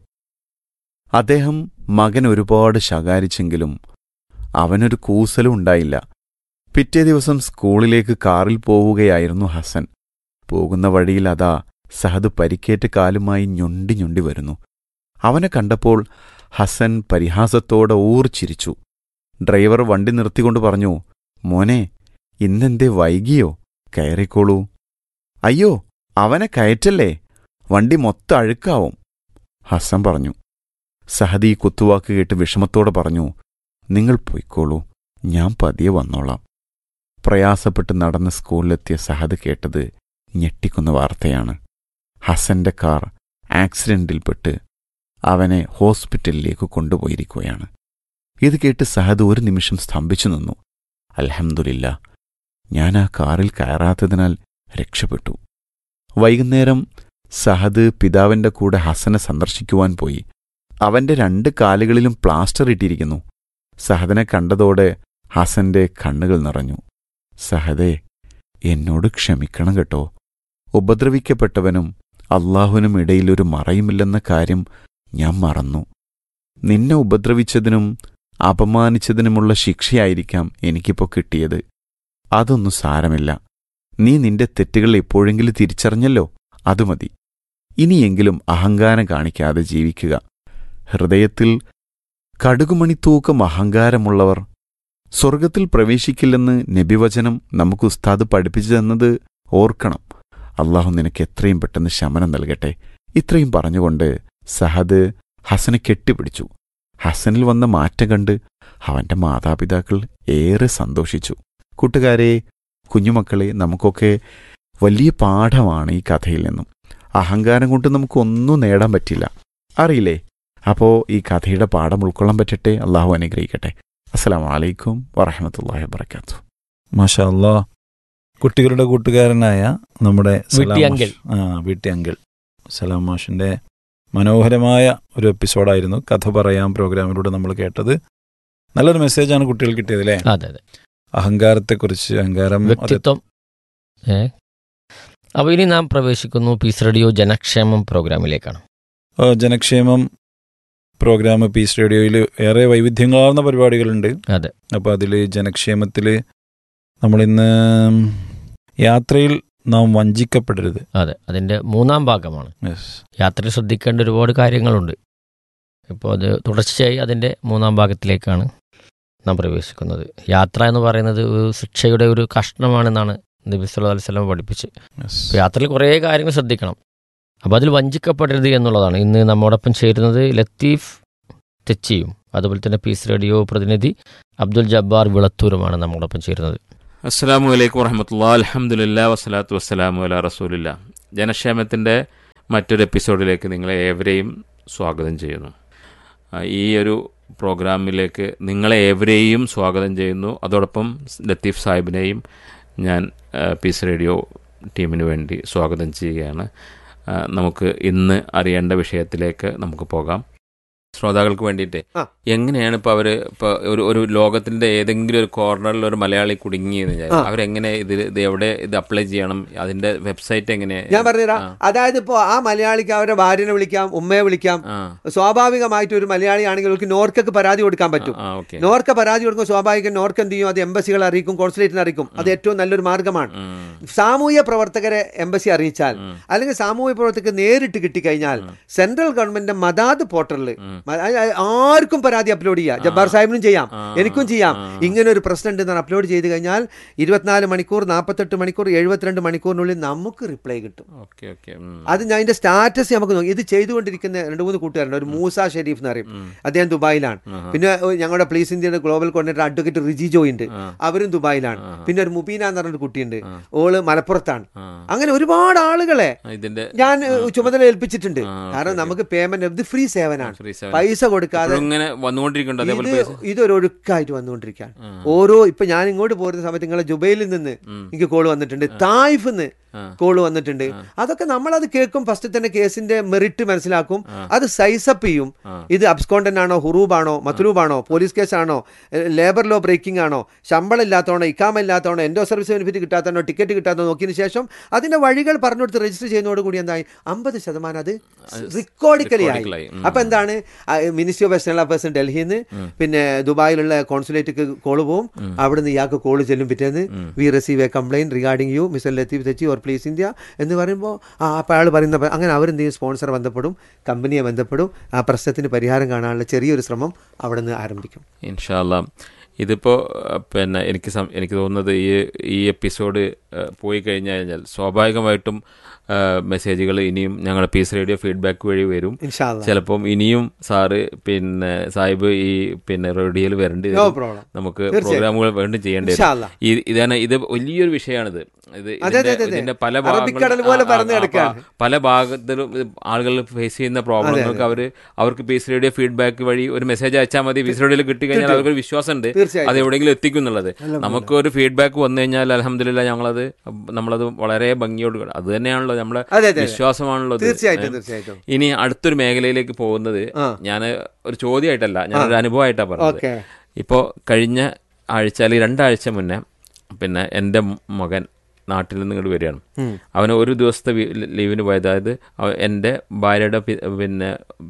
അദ്ദേഹം മകൻ ഒരുപാട് ശകാരിച്ചെങ്കിലും അവനൊരു കൂസലും ഉണ്ടായില്ല പിറ്റേ ദിവസം സ്കൂളിലേക്ക് കാറിൽ പോവുകയായിരുന്നു ഹസൻ പോകുന്ന വഴിയിൽ അതാ സഹദ് പരിക്കേറ്റ കാലുമായി ഞൊണ്ടി ഞൊണ്ടി വരുന്നു അവനെ കണ്ടപ്പോൾ ഹസൻ പരിഹാസത്തോടെ ഊർച്ചിരിച്ചു ഡ്രൈവർ വണ്ടി നിർത്തിക്കൊണ്ട് പറഞ്ഞു മോനെ ഇന്നെന്തേ വൈകിയോ കയറിക്കോളൂ അയ്യോ അവനെ കയറ്റല്ലേ വണ്ടി മൊത്തം അഴുക്കാവും ഹസൻ പറഞ്ഞു സഹദി ഈ കുത്തുവാക്ക് കേട്ട് വിഷമത്തോടെ പറഞ്ഞു നിങ്ങൾ പൊയ്ക്കോളൂ ഞാൻ പതിയെ വന്നോളാം പ്രയാസപ്പെട്ട് നടന്ന് സ്കൂളിലെത്തിയ സഹദ് കേട്ടത് ഞെട്ടിക്കുന്ന വാർത്തയാണ് ഹസന്റെ കാർ ആക്സിഡന്റിൽപ്പെട്ട് അവനെ ഹോസ്പിറ്റലിലേക്ക് കൊണ്ടുപോയിരിക്കുകയാണ് ഇത് കേട്ട് സഹദ് ഒരു നിമിഷം സ്തംഭിച്ചു നിന്നു അൽഹംദുലില്ല ഞാൻ ആ കാറിൽ കയറാത്തതിനാൽ രക്ഷപ്പെട്ടു വൈകുന്നേരം സഹദ് പിതാവിന്റെ കൂടെ ഹസനെ സന്ദർശിക്കുവാൻ പോയി അവന്റെ രണ്ട് കാലുകളിലും പ്ലാസ്റ്റർ ഇട്ടിരിക്കുന്നു സഹദനെ കണ്ടതോടെ ഹസന്റെ കണ്ണുകൾ നിറഞ്ഞു സഹദേ എന്നോട് ക്ഷമിക്കണം കേട്ടോ ഉപദ്രവിക്കപ്പെട്ടവനും അള്ളാഹുവിനും ഇടയിലൊരു മറയുമില്ലെന്ന കാര്യം ഞാൻ മറന്നു നിന്നെ ഉപദ്രവിച്ചതിനും അപമാനിച്ചതിനുമുള്ള ശിക്ഷയായിരിക്കാം എനിക്കിപ്പോ കിട്ടിയത് അതൊന്നും സാരമില്ല നീ നിന്റെ തെറ്റുകൾ എപ്പോഴെങ്കിലും തിരിച്ചറിഞ്ഞല്ലോ അത് മതി ഇനിയെങ്കിലും അഹങ്കാരം കാണിക്കാതെ ജീവിക്കുക ഹൃദയത്തിൽ കടുകുമണിത്തൂക്കം അഹങ്കാരമുള്ളവർ സ്വർഗത്തിൽ പ്രവേശിക്കില്ലെന്ന് നബിവചനം നമുക്ക് ഉസ്താദ് പഠിപ്പിച്ചു തന്നത് ഓർക്കണം അള്ളാഹു നിനക്ക് എത്രയും പെട്ടെന്ന് ശമനം നൽകട്ടെ ഇത്രയും പറഞ്ഞുകൊണ്ട് സഹദ് ഹസനെ കെട്ടിപ്പിടിച്ചു ഹസനിൽ വന്ന മാറ്റം കണ്ട് അവന്റെ മാതാപിതാക്കൾ ഏറെ സന്തോഷിച്ചു കൂട്ടുകാരെ കുഞ്ഞുമക്കളെ നമുക്കൊക്കെ വലിയ പാഠമാണ് ഈ കഥയിൽ നിന്നും അഹങ്കാരം കൊണ്ട് നമുക്കൊന്നും നേടാൻ പറ്റില്ല അറിയില്ലേ അപ്പോ ഈ കഥയുടെ പാഠം ഉൾക്കൊള്ളാൻ പറ്റട്ടെ അള്ളാഹു അനുഗ്രഹിക്കട്ടെ അസ്സലാം വലൈക്കും വറഹമത്തല്ലാഹി വബർക്കാത്തു മാഷാ അല്ലാ കുട്ടികളുടെ കൂട്ടുകാരനായ നമ്മുടെ സലാം വീട്ടി അങ്കിൾ. മാഷ്. ആ വീട്ടി അങ്കിൾ സലാം മാഷിന്റെ മനോഹരമായ ഒരു എപ്പിസോഡായിരുന്നു കഥ പറയാം പ്രോഗ്രാമിലൂടെ നമ്മൾ കേട്ടത് നല്ലൊരു മെസ്സേജാണ് കുട്ടികൾ കിട്ടിയത് അല്ലേ അതെ അതെ അഹങ്കാരത്തെക്കുറിച്ച് അഹങ്കാരം അത് വ്യക്തിത്വം ഏ അപ്പോൾ ഇനി നാം പ്രവേശിക്കുന്നു പീസ് റേഡിയോ ജനക്ഷേമം പ്രോഗ്രാമിലേക്കാണ് ആ, ജനക്ഷേമം പ്രോഗ്രാം പീസ് റേഡിയോയിൽ ഏറെ വൈവിധ്യങ്ങളാർന്ന പരിപാടികളുണ്ട് അതെ അപ്പോൾ അതിൽ ജനക്ഷേമത്തിൽ നമ്മളിന്ന് യാത്രയിൽ നാം വഞ്ചിക്കപ്പെടരുത് അതെ അതിൻ്റെ മൂന്നാം ഭാഗമാണ് യെസ് യാത്രയിൽ ശ്രദ്ധിക്കേണ്ട ഒരുപാട് കാര്യങ്ങളുണ്ട് ഇപ്പോൾ അത് തുടർച്ചയായി അതിൻ്റെ മൂന്നാം ഭാഗത്തിലേക്കാണ് നാം പ്രവേശിക്കുന്നത് യാത്ര എന്ന് പറയുന്നത് ഒരു ശിക്ഷയുടെ ഒരു കഷ്ണമാണെന്നാണ് നബി സല്ലല്ലാഹു അലൈഹി വസല്ലം പഠിപ്പിച്ച് അപ്പോൾ യാത്രയിൽ കുറേ കാര്യങ്ങൾ ശ്രദ്ധിക്കണം അപ്പോൾ അതിൽ വഞ്ചിക്കപ്പെടരുത് എന്നുള്ളതാണ് ഇന്ന് നമ്മോടൊപ്പം ചേരുന്നത് ലത്തീഫ് തെച്ചിയും അതുപോലെ തന്നെ പീസ് റേഡിയോ പ്രതിനിധി അബ്ദുൽ ജബ്ബാർ വിളത്തൂരുമാണ് നമ്മളോടൊപ്പം ചേരുന്നത് അസ്സാം വലൈക്കും വറഹമത്തുള്ള അലഹമുല്ല വസ്സലാത്തു വസ്സലാമു അല റസൂലില്ല ജനക്ഷേമത്തിൻ്റെ മറ്റൊരു എപ്പിസോഡിലേക്ക് നിങ്ങളെ ഏവരെയും സ്വാഗതം ചെയ്യുന്നു ആ, ഈ ഒരു പ്രോഗ്രാമിലേക്ക് നിങ്ങളെ ഏവരെയും സ്വാഗതം ചെയ്യുന്നു അതോടൊപ്പം ലത്തീഫ് സാഹിബിനെയും ഞാൻ ആ, പീസ് റേഡിയോ ടീമിന് വേണ്ടി സ്വാഗതം ചെയ്യുകയാണ് ആ, നമുക്ക് ഇന്ന് അറിയേണ്ട വിഷയത്തിലേക്ക് നമുക്ക് പോകാം ശ്രോതാക്കൾക്ക് വേണ്ടിയിട്ട് ആ. എങ്ങനെയാണ് ഇപ്പോൾ അവർ ഇപ്പോൾ ഒരു ഒരു ലോകത്തിന്റെ ഏതെങ്കിലും ഒരു കോർണറിൽ ഒരു മലയാളി കുടുങ്ങിയെന്ന് വിചാരിക്കും. ആ. അവരെങ്ങനെ ഇത് ഇത് എവിടെ ഇത് അപ്ലൈ ചെയ്യണം അതിന്റെ വെബ്സൈറ്റ് എങ്ങനെ ഞാൻ പറഞ്ഞുതരാം ആ. അതായത് ഇപ്പോ ആ മലയാളിക്ക് അവരുടെ ഭാര്യനെ വിളിക്കാം ഉമ്മയെ വിളിക്കാം ആ സ്വാഭാവികമായിട്ട് ഒരു മലയാളി ആണെങ്കിൽ അവർക്ക് നോർക്കക്ക് പരാതി കൊടുക്കാൻ പറ്റും ആ ഓക്കെ നോർക്ക പരാതി കൊടുക്കുമ്പോൾ സ്വാഭാവികം നോർക്ക് എന്ത് ചെയ്യും അത് എംബസികളെ അറിയിക്കും കോൺസുലേറ്റിനെ അറിയിക്കും അത് ഏറ്റവും നല്ലൊരു മാർഗ്ഗമാണ് സാമൂഹ്യ പ്രവർത്തകരെ എംബസി അറിയിച്ചാൽ അല്ലെങ്കിൽ സാമൂഹ്യ പ്രവർത്തകർക്ക് നേരിട്ട് കിട്ടിക്കഴിഞ്ഞാൽ സെൻട്രൽ ഗവൺമെന്റ് മദാദ് പോർട്ടലിൽ ആർക്കും പരാതി അപ്ലോഡ് ചെയ്യാം ജബ്ബാർ സാഹിബിനും ചെയ്യാം എനിക്കും ചെയ്യാം ഇങ്ങനെ ഒരു പ്രശ്നം ഉണ്ടെന്ന് അപ്ലോഡ് ചെയ്ത് കഴിഞ്ഞാൽ ഇരുപത്തിനാല് മണിക്കൂർ നാൽപ്പത്തെട്ട് മണിക്കൂർ എഴുപത്തിരണ്ട് മണിക്കൂറിനുള്ളിൽ നമുക്ക് റിപ്ലൈ കിട്ടും ഓക്കെ ഓക്കെ അത് ഞാൻ അതിന്റെ സ്റ്റാറ്റസ് നമുക്ക് നോക്കി ഇത് ചെയ്തുകൊണ്ടിരിക്കുന്ന രണ്ട് മൂന്ന് കൂട്ടുകാരുണ്ട് ഒരു മൂസ ഷെരീഫ് എന്ന് പറയും അദ്ദേഹം ദുബായിലാണ് പിന്നെ ഏഹ്, ഞങ്ങളുടെ പ്ലീസ് ഇന്ത്യയുടെ global coordinator advocate Riji Joy ഉണ്ട് അവരും ദുബായിലാണ് പിന്നെ ഒരു മുബീന എന്ന് പറഞ്ഞൊരു കുട്ടിയുണ്ട് ഓള് മലപ്പുറത്താണ് അങ്ങനെ ഒരുപാട് ആളുകളെ ഇതിന്റെ ഞാൻ ഏഹ്, ചുമതല ഏൽപ്പിച്ചിട്ടുണ്ട് കാരണം നമുക്ക് പേയ്മെന്റ് ഇത് ഫ്രീ സേവനാണ് free സേവനം. പൈസ കൊടുക്കാതെ ഇപ്പോഴും ഇങ്ങനെ വന്നുകൊണ്ടിരിക്കുന്നുണ്ട് അതേപോലെ ഇത് പൈസ ഇതൊരു ഒഴുക്കായിട്ട് വന്നുകൊണ്ടിരിക്കുകയാണ് ഓരോ ഇപ്പൊ ഞാൻ ഇങ്ങോട്ട് പോരുന്ന സമയത്ത് നിങ്ങളെ ജുബൈലിൽ നിന്ന് എനിക്ക് കോള് വന്നിട്ടുണ്ട് തായിഫ് നിന്ന് കോള് വന്നിട്ടുണ്ട് അതൊക്കെ നമ്മളത് കേൾക്കും ഫസ്റ്റ് തന്നെ കേസിന്റെ മെറിറ്റ് മനസ്സിലാക്കും അത് സൈസപ്പ് ചെയ്യും ഇത് അബ്സ്കോണ്ടൻ ആണോ ഹുറൂബാണോ മത്ലൂബാണോ പോലീസ് കേസാണോ ലേബർ ലോ ബ്രേക്കിംഗ് ആണോ ശമ്പളം ഇല്ലാത്തതാണോ ഇക്കാമ ഇല്ലാത്തതാണോ എൻഡോ സർവീസ് ബെനിഫിറ്റ് കിട്ടാത്തതാണോ ടിക്കറ്റ് കിട്ടാത്തോ നോക്കിയതിന് ശേഷം അതിന്റെ വഴികൾ പറഞ്ഞു കൊടുത്ത് രജിസ്റ്റർ ചെയ്യുന്നതോട് കൂടി എന്തായി അമ്പത് ശതമാനം അത് റിക്കോർഡിക്കലി ആയി recordically ആയി. ഉം. അപ്പൊ എന്താണ് മിനിസ്ട്രി ഓഫ് എക്സ്റ്റേണൽ അഫയേഴ്സ് ഡൽഹിയിൽ നിന്ന് പിന്നെ ദുബായിലുള്ള കോൺസുലേറ്റ് കോള് പോവും അവിടുന്ന് ഇയാൾക്ക് കോള് ചെല്ലും പിറ്റേന്ന് we receive a complaint regarding you mister Latheef Thechi or please India എന്ന് പറയുമ്പോൾ ആ അപ്പോൾ അയാൾ പറയുന്ന പ- അങ്ങനെ അവരെന്ത് ചെയ്യും സ്പോൺസർ ബന്ധപ്പെടും കമ്പനിയെ ബന്ധപ്പെടും ആ പ്രശ്നത്തിന് പരിഹാരം കാണാനുള്ള ചെറിയൊരു ശ്രമം അവിടെ നിന്ന് ആരംഭിക്കും ഇൻഷാല്ല ഇതിപ്പോൾ പിന്നെ എനിക്ക് സം- എനിക്ക് തോന്നുന്നത് ഈ ഈ എപ്പിസോഡ് ഏഹ്, പോയി കഴിഞ്ഞു കഴിഞ്ഞാൽ സ്വാഭാവികമായിട്ടും മെസ്സേജുകൾ ഇനിയും ഞങ്ങളുടെ പീസ് റേഡിയോ ഫീഡ്ബാക്ക് വഴി വരും ഇൻഷാല്ല ചിലപ്പം ഇനിയും സാറ് പിന്നെ സാഹിബ് ഈ പിന്നെ റേഡിയോയിൽ വരേണ്ടി നോ വരും പ്രോബ്ലം നമുക്ക് തീർച്ചയായും. പ്രോഗ്രാമുകൾ വീണ്ടും ചെയ്യേണ്ടി വരും ഇൻഷാല്ല ഈ ഇതാണ് ഇത് വലിയൊരു വിഷയമാണിത് ഇത് അതെ, അതെ, ഇതിന്റെ- അതെ, അതെ. ഇതിന്റെ പല അറബിക്കടൽ ഭാഗങ്ങളും- പോലെ ആ, ആ, പരന്ന് ആ, കിടക്കുകയാണ്. പ- പല ഭാഗത്തിലും ഇത് ആളുകൾ ഫേസ് ചെയ്യുന്ന പ്രോബ്ലങ്ങൾക്ക് അവർ അവർക്ക് പീസ് റേഡിയോ ഫീഡ്ബാക്ക് വഴി ഒരു മെസ്സേജ് അയച്ചാൽ മതി പീസ് റേഡിയോയിൽ കിട്ടി കഴിഞ്ഞാൽ കിട്ടും. അവർക്ക് വിശ്വാസം ഉണ്ട് തീർച്ചയായും. അത് എവിടെയെങ്കിലും എത്തിക്കും എന്നുള്ളത് നമുക്ക് ഒരു ഫീഡ്ബാക്ക് വന്നു കഴിഞ്ഞാൽ അലഹമില്ല ഞങ്ങളത് നമ്മളത് വളരെ ഭംഗിയോട് കാണും. അത് തന്നെയാണല്ലോ നമ്മളെ അതെ, അതെ, അതെ. വിശ്വാസമാണല്ലോ ഇത്. തീർച്ചയായിട്ടും ഏ? തീർച്ചയായിട്ടും ഇനി അടുത്തൊരു മേഖലയിലേക്ക് പോകുന്നത് ആ. ഞാൻ ഒരു ചോദ്യമായിട്ടല്ല ഞാനൊരു അനുഭവമായിട്ടാണ് പറഞ്ഞത് ഓക്കെ ഇപ്പോൾ കഴിഞ്ഞ ആഴ്ച അല്ലെങ്കിൽ രണ്ടാഴ്ച മുന്നേ പിന്നെ എൻ്റെ മകൻ നാട്ടിൽ നിന്ന് ഇങ്ങോട്ട് വരികയാണ് ഉം. അവന് ഒരു ദിവസത്തെ വി- ലീവിന് പോയത് അതായത് അവ- എൻ്റെ ഭാര്യയുടെ പി- പിന്നെ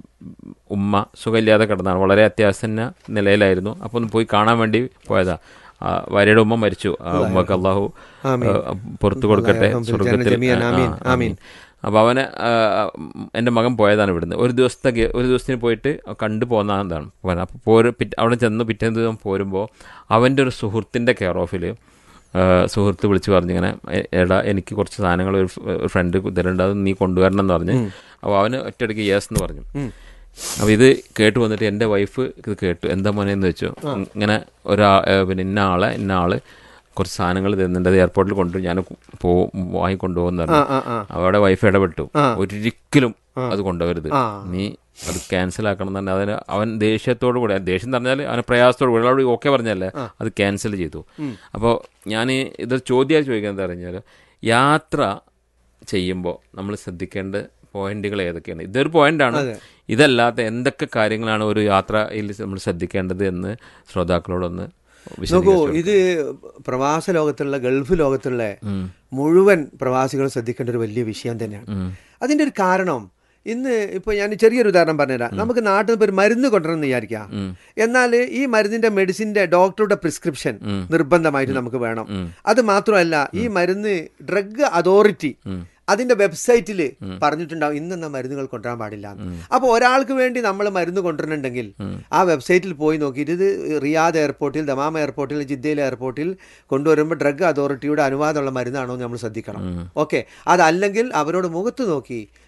ഉമ്മ സുഖമില്ലാതെ കിടന്നാണ് വളരെ അത്യാസന്ന നിലയിലായിരുന്നു അപ്പോൾ ഒന്ന് പോയി കാണാൻ വേണ്ടി പോയതാ ആ, ഭാര്യയുടെ ഉമ്മ മരിച്ചു ആ ഉമ്മക്ക് അള്ളാഹു ആമീൻ. ആ, പുറത്തു കൊടുക്കട്ടെ അള്ളാഹു സ്വർഗത്തിൽ ജമീഅൻ. ആമീൻ. ആ, ആമീൻ അപ്പോൾ അവന് എൻ്റെ മകൻ പോയതാണ് ഇവിടുന്ന് ഒരു ദിവസത്തെ ഗെ- ഒരു ദിവസത്തിന് പോയിട്ട് കണ്ടു പോകുന്നതാണ് അപ്പോൾ പോര് പിറ്റ് അവിടെ ചെന്ന് പിറ്റേ ദിവസം പോരുമ്പോൾ അവൻ്റെ ഒരു സുഹൃത്തിൻ്റെ കെയർ ഓഫിൽ സുഹൃത്ത് വിളിച്ച് പറഞ്ഞിങ്ങനെ "എ- എടാ എനിക്ക് കുറച്ച് സാധനങ്ങൾ ഒരു ഫ്- ഒരു ഫ്രണ്ട് തരുന്നുണ്ട് അത് നീ കൊണ്ടുവരണം എന്ന് പറഞ്ഞ് അപ്പോൾ അവന് ഒറ്റയടിക്ക് യെസ് എന്ന് പറഞ്ഞു അപ്പോൾ ഇത് കേട്ട് വന്നിട്ട് എൻ്റെ വൈഫ് ഇത് കേട്ടു എന്താ മോനെ എന്ന് വെച്ചു ഇങ്ങനെ ഒരാ ഏ, പിന്നെ ഇന്ന ആളെ ഇന്ന ആള് കുറച്ച് സാധനങ്ങൾ തരുന്നുണ്ട് അത് എയർപോർട്ടിൽ കൊണ്ടുപോയി ഞാൻ പോവും വാങ്ങി കൊണ്ടുപോകുന്ന ആ ആ ആ അവിടെ വൈഫ് ഇടപെട്ടു ആ. ഒരിക്കലും അത് കൊണ്ടുവരുത് ആ. നീ അത് ക്യാൻസൽ ആക്കണം തന്നെ അതിന് അവൻ ദേഷ്യത്തോടു കൂടി ദേഷ്യം എന്ന് പറഞ്ഞാൽ അവന് പ്രയാസത്തോടു കൂടി അവളോട് ഓക്കെ പറഞ്ഞല്ലേ അത് ക്യാൻസൽ ചെയ്തു അപ്പോൾ ഞാൻ ഇതൊരു ചോദ്യമായി ചോദിക്കാൻ എന്താ പറഞ്ഞാൽ യാത്ര ചെയ്യുമ്പോൾ നമ്മൾ ശ്രദ്ധിക്കേണ്ട പോയിന്റുകൾ ഏതൊക്കെയാണ് ഇതൊരു പോയിന്റാണ് അതെ. ഇതല്ലാത്ത എന്തൊക്കെ കാര്യങ്ങളാണ് ഒരു യാത്രയിൽ നമ്മൾ ശ്രദ്ധിക്കേണ്ടത് എന്ന് ശ്രോതാക്കളോടൊന്ന് നോക്കൂ വിശദീകരിച്ചു ഇത് പ്രവാസ ലോകത്തുള്ള ഗൾഫ് ലോകത്തുള്ള മുഴുവൻ പ്രവാസികൾ ശ്രദ്ധിക്കേണ്ട ഒരു വലിയ വിഷയം തന്നെയാണ് അതിന്റെ ഒരു കാരണം ഇന്ന് ഇപ്പോൾ ഞാൻ ചെറിയൊരു ഉദാഹരണം പറഞ്ഞുതരാം നമുക്ക് നാട്ടിൽ നിന്ന് ഇപ്പോൾ ഒരു മരുന്ന് കൊണ്ടുവരണം വിചാരിക്കാം എന്നാൽ ഈ മരുന്നിന്റെ മെഡിസിന്റെ ഡോക്ടറുടെ പ്രിസ്ക്രിപ്ഷൻ നിർബന്ധമായിട്ട് നമുക്ക് വേണം അത് മാത്രമല്ല ഈ മരുന്ന് ഡ്രഗ് അതോറിറ്റി അതിന്റെ വെബ്സൈറ്റിൽ പറഞ്ഞിട്ടുണ്ടാവും ഇന്നെന്ന മരുന്നുകൾ കൊണ്ടുവരാൻ പാടില്ല അപ്പോൾ ഒരാൾക്ക് വേണ്ടി നമ്മൾ മരുന്ന് കൊണ്ടുവരുന്നുണ്ടെങ്കിൽ ആ വെബ്സൈറ്റിൽ പോയി നോക്കിയിട്ട് ഇത് റിയാദ് എയർപോർട്ടിൽ ദമാം എയർപോർട്ടിൽ ജിദ്ദയിലെ എയർപോർട്ടിൽ കൊണ്ടുവരുമ്പോൾ ഡ്രഗ് അതോറിറ്റിയുടെ അനുവാദമുള്ള മരുന്നാണോ എന്ന് നമ്മൾ ശ്രദ്ധിക്കണം ഓക്കെ അതല്ലെങ്കിൽ അവരോട് മുഖത്ത് നോക്കി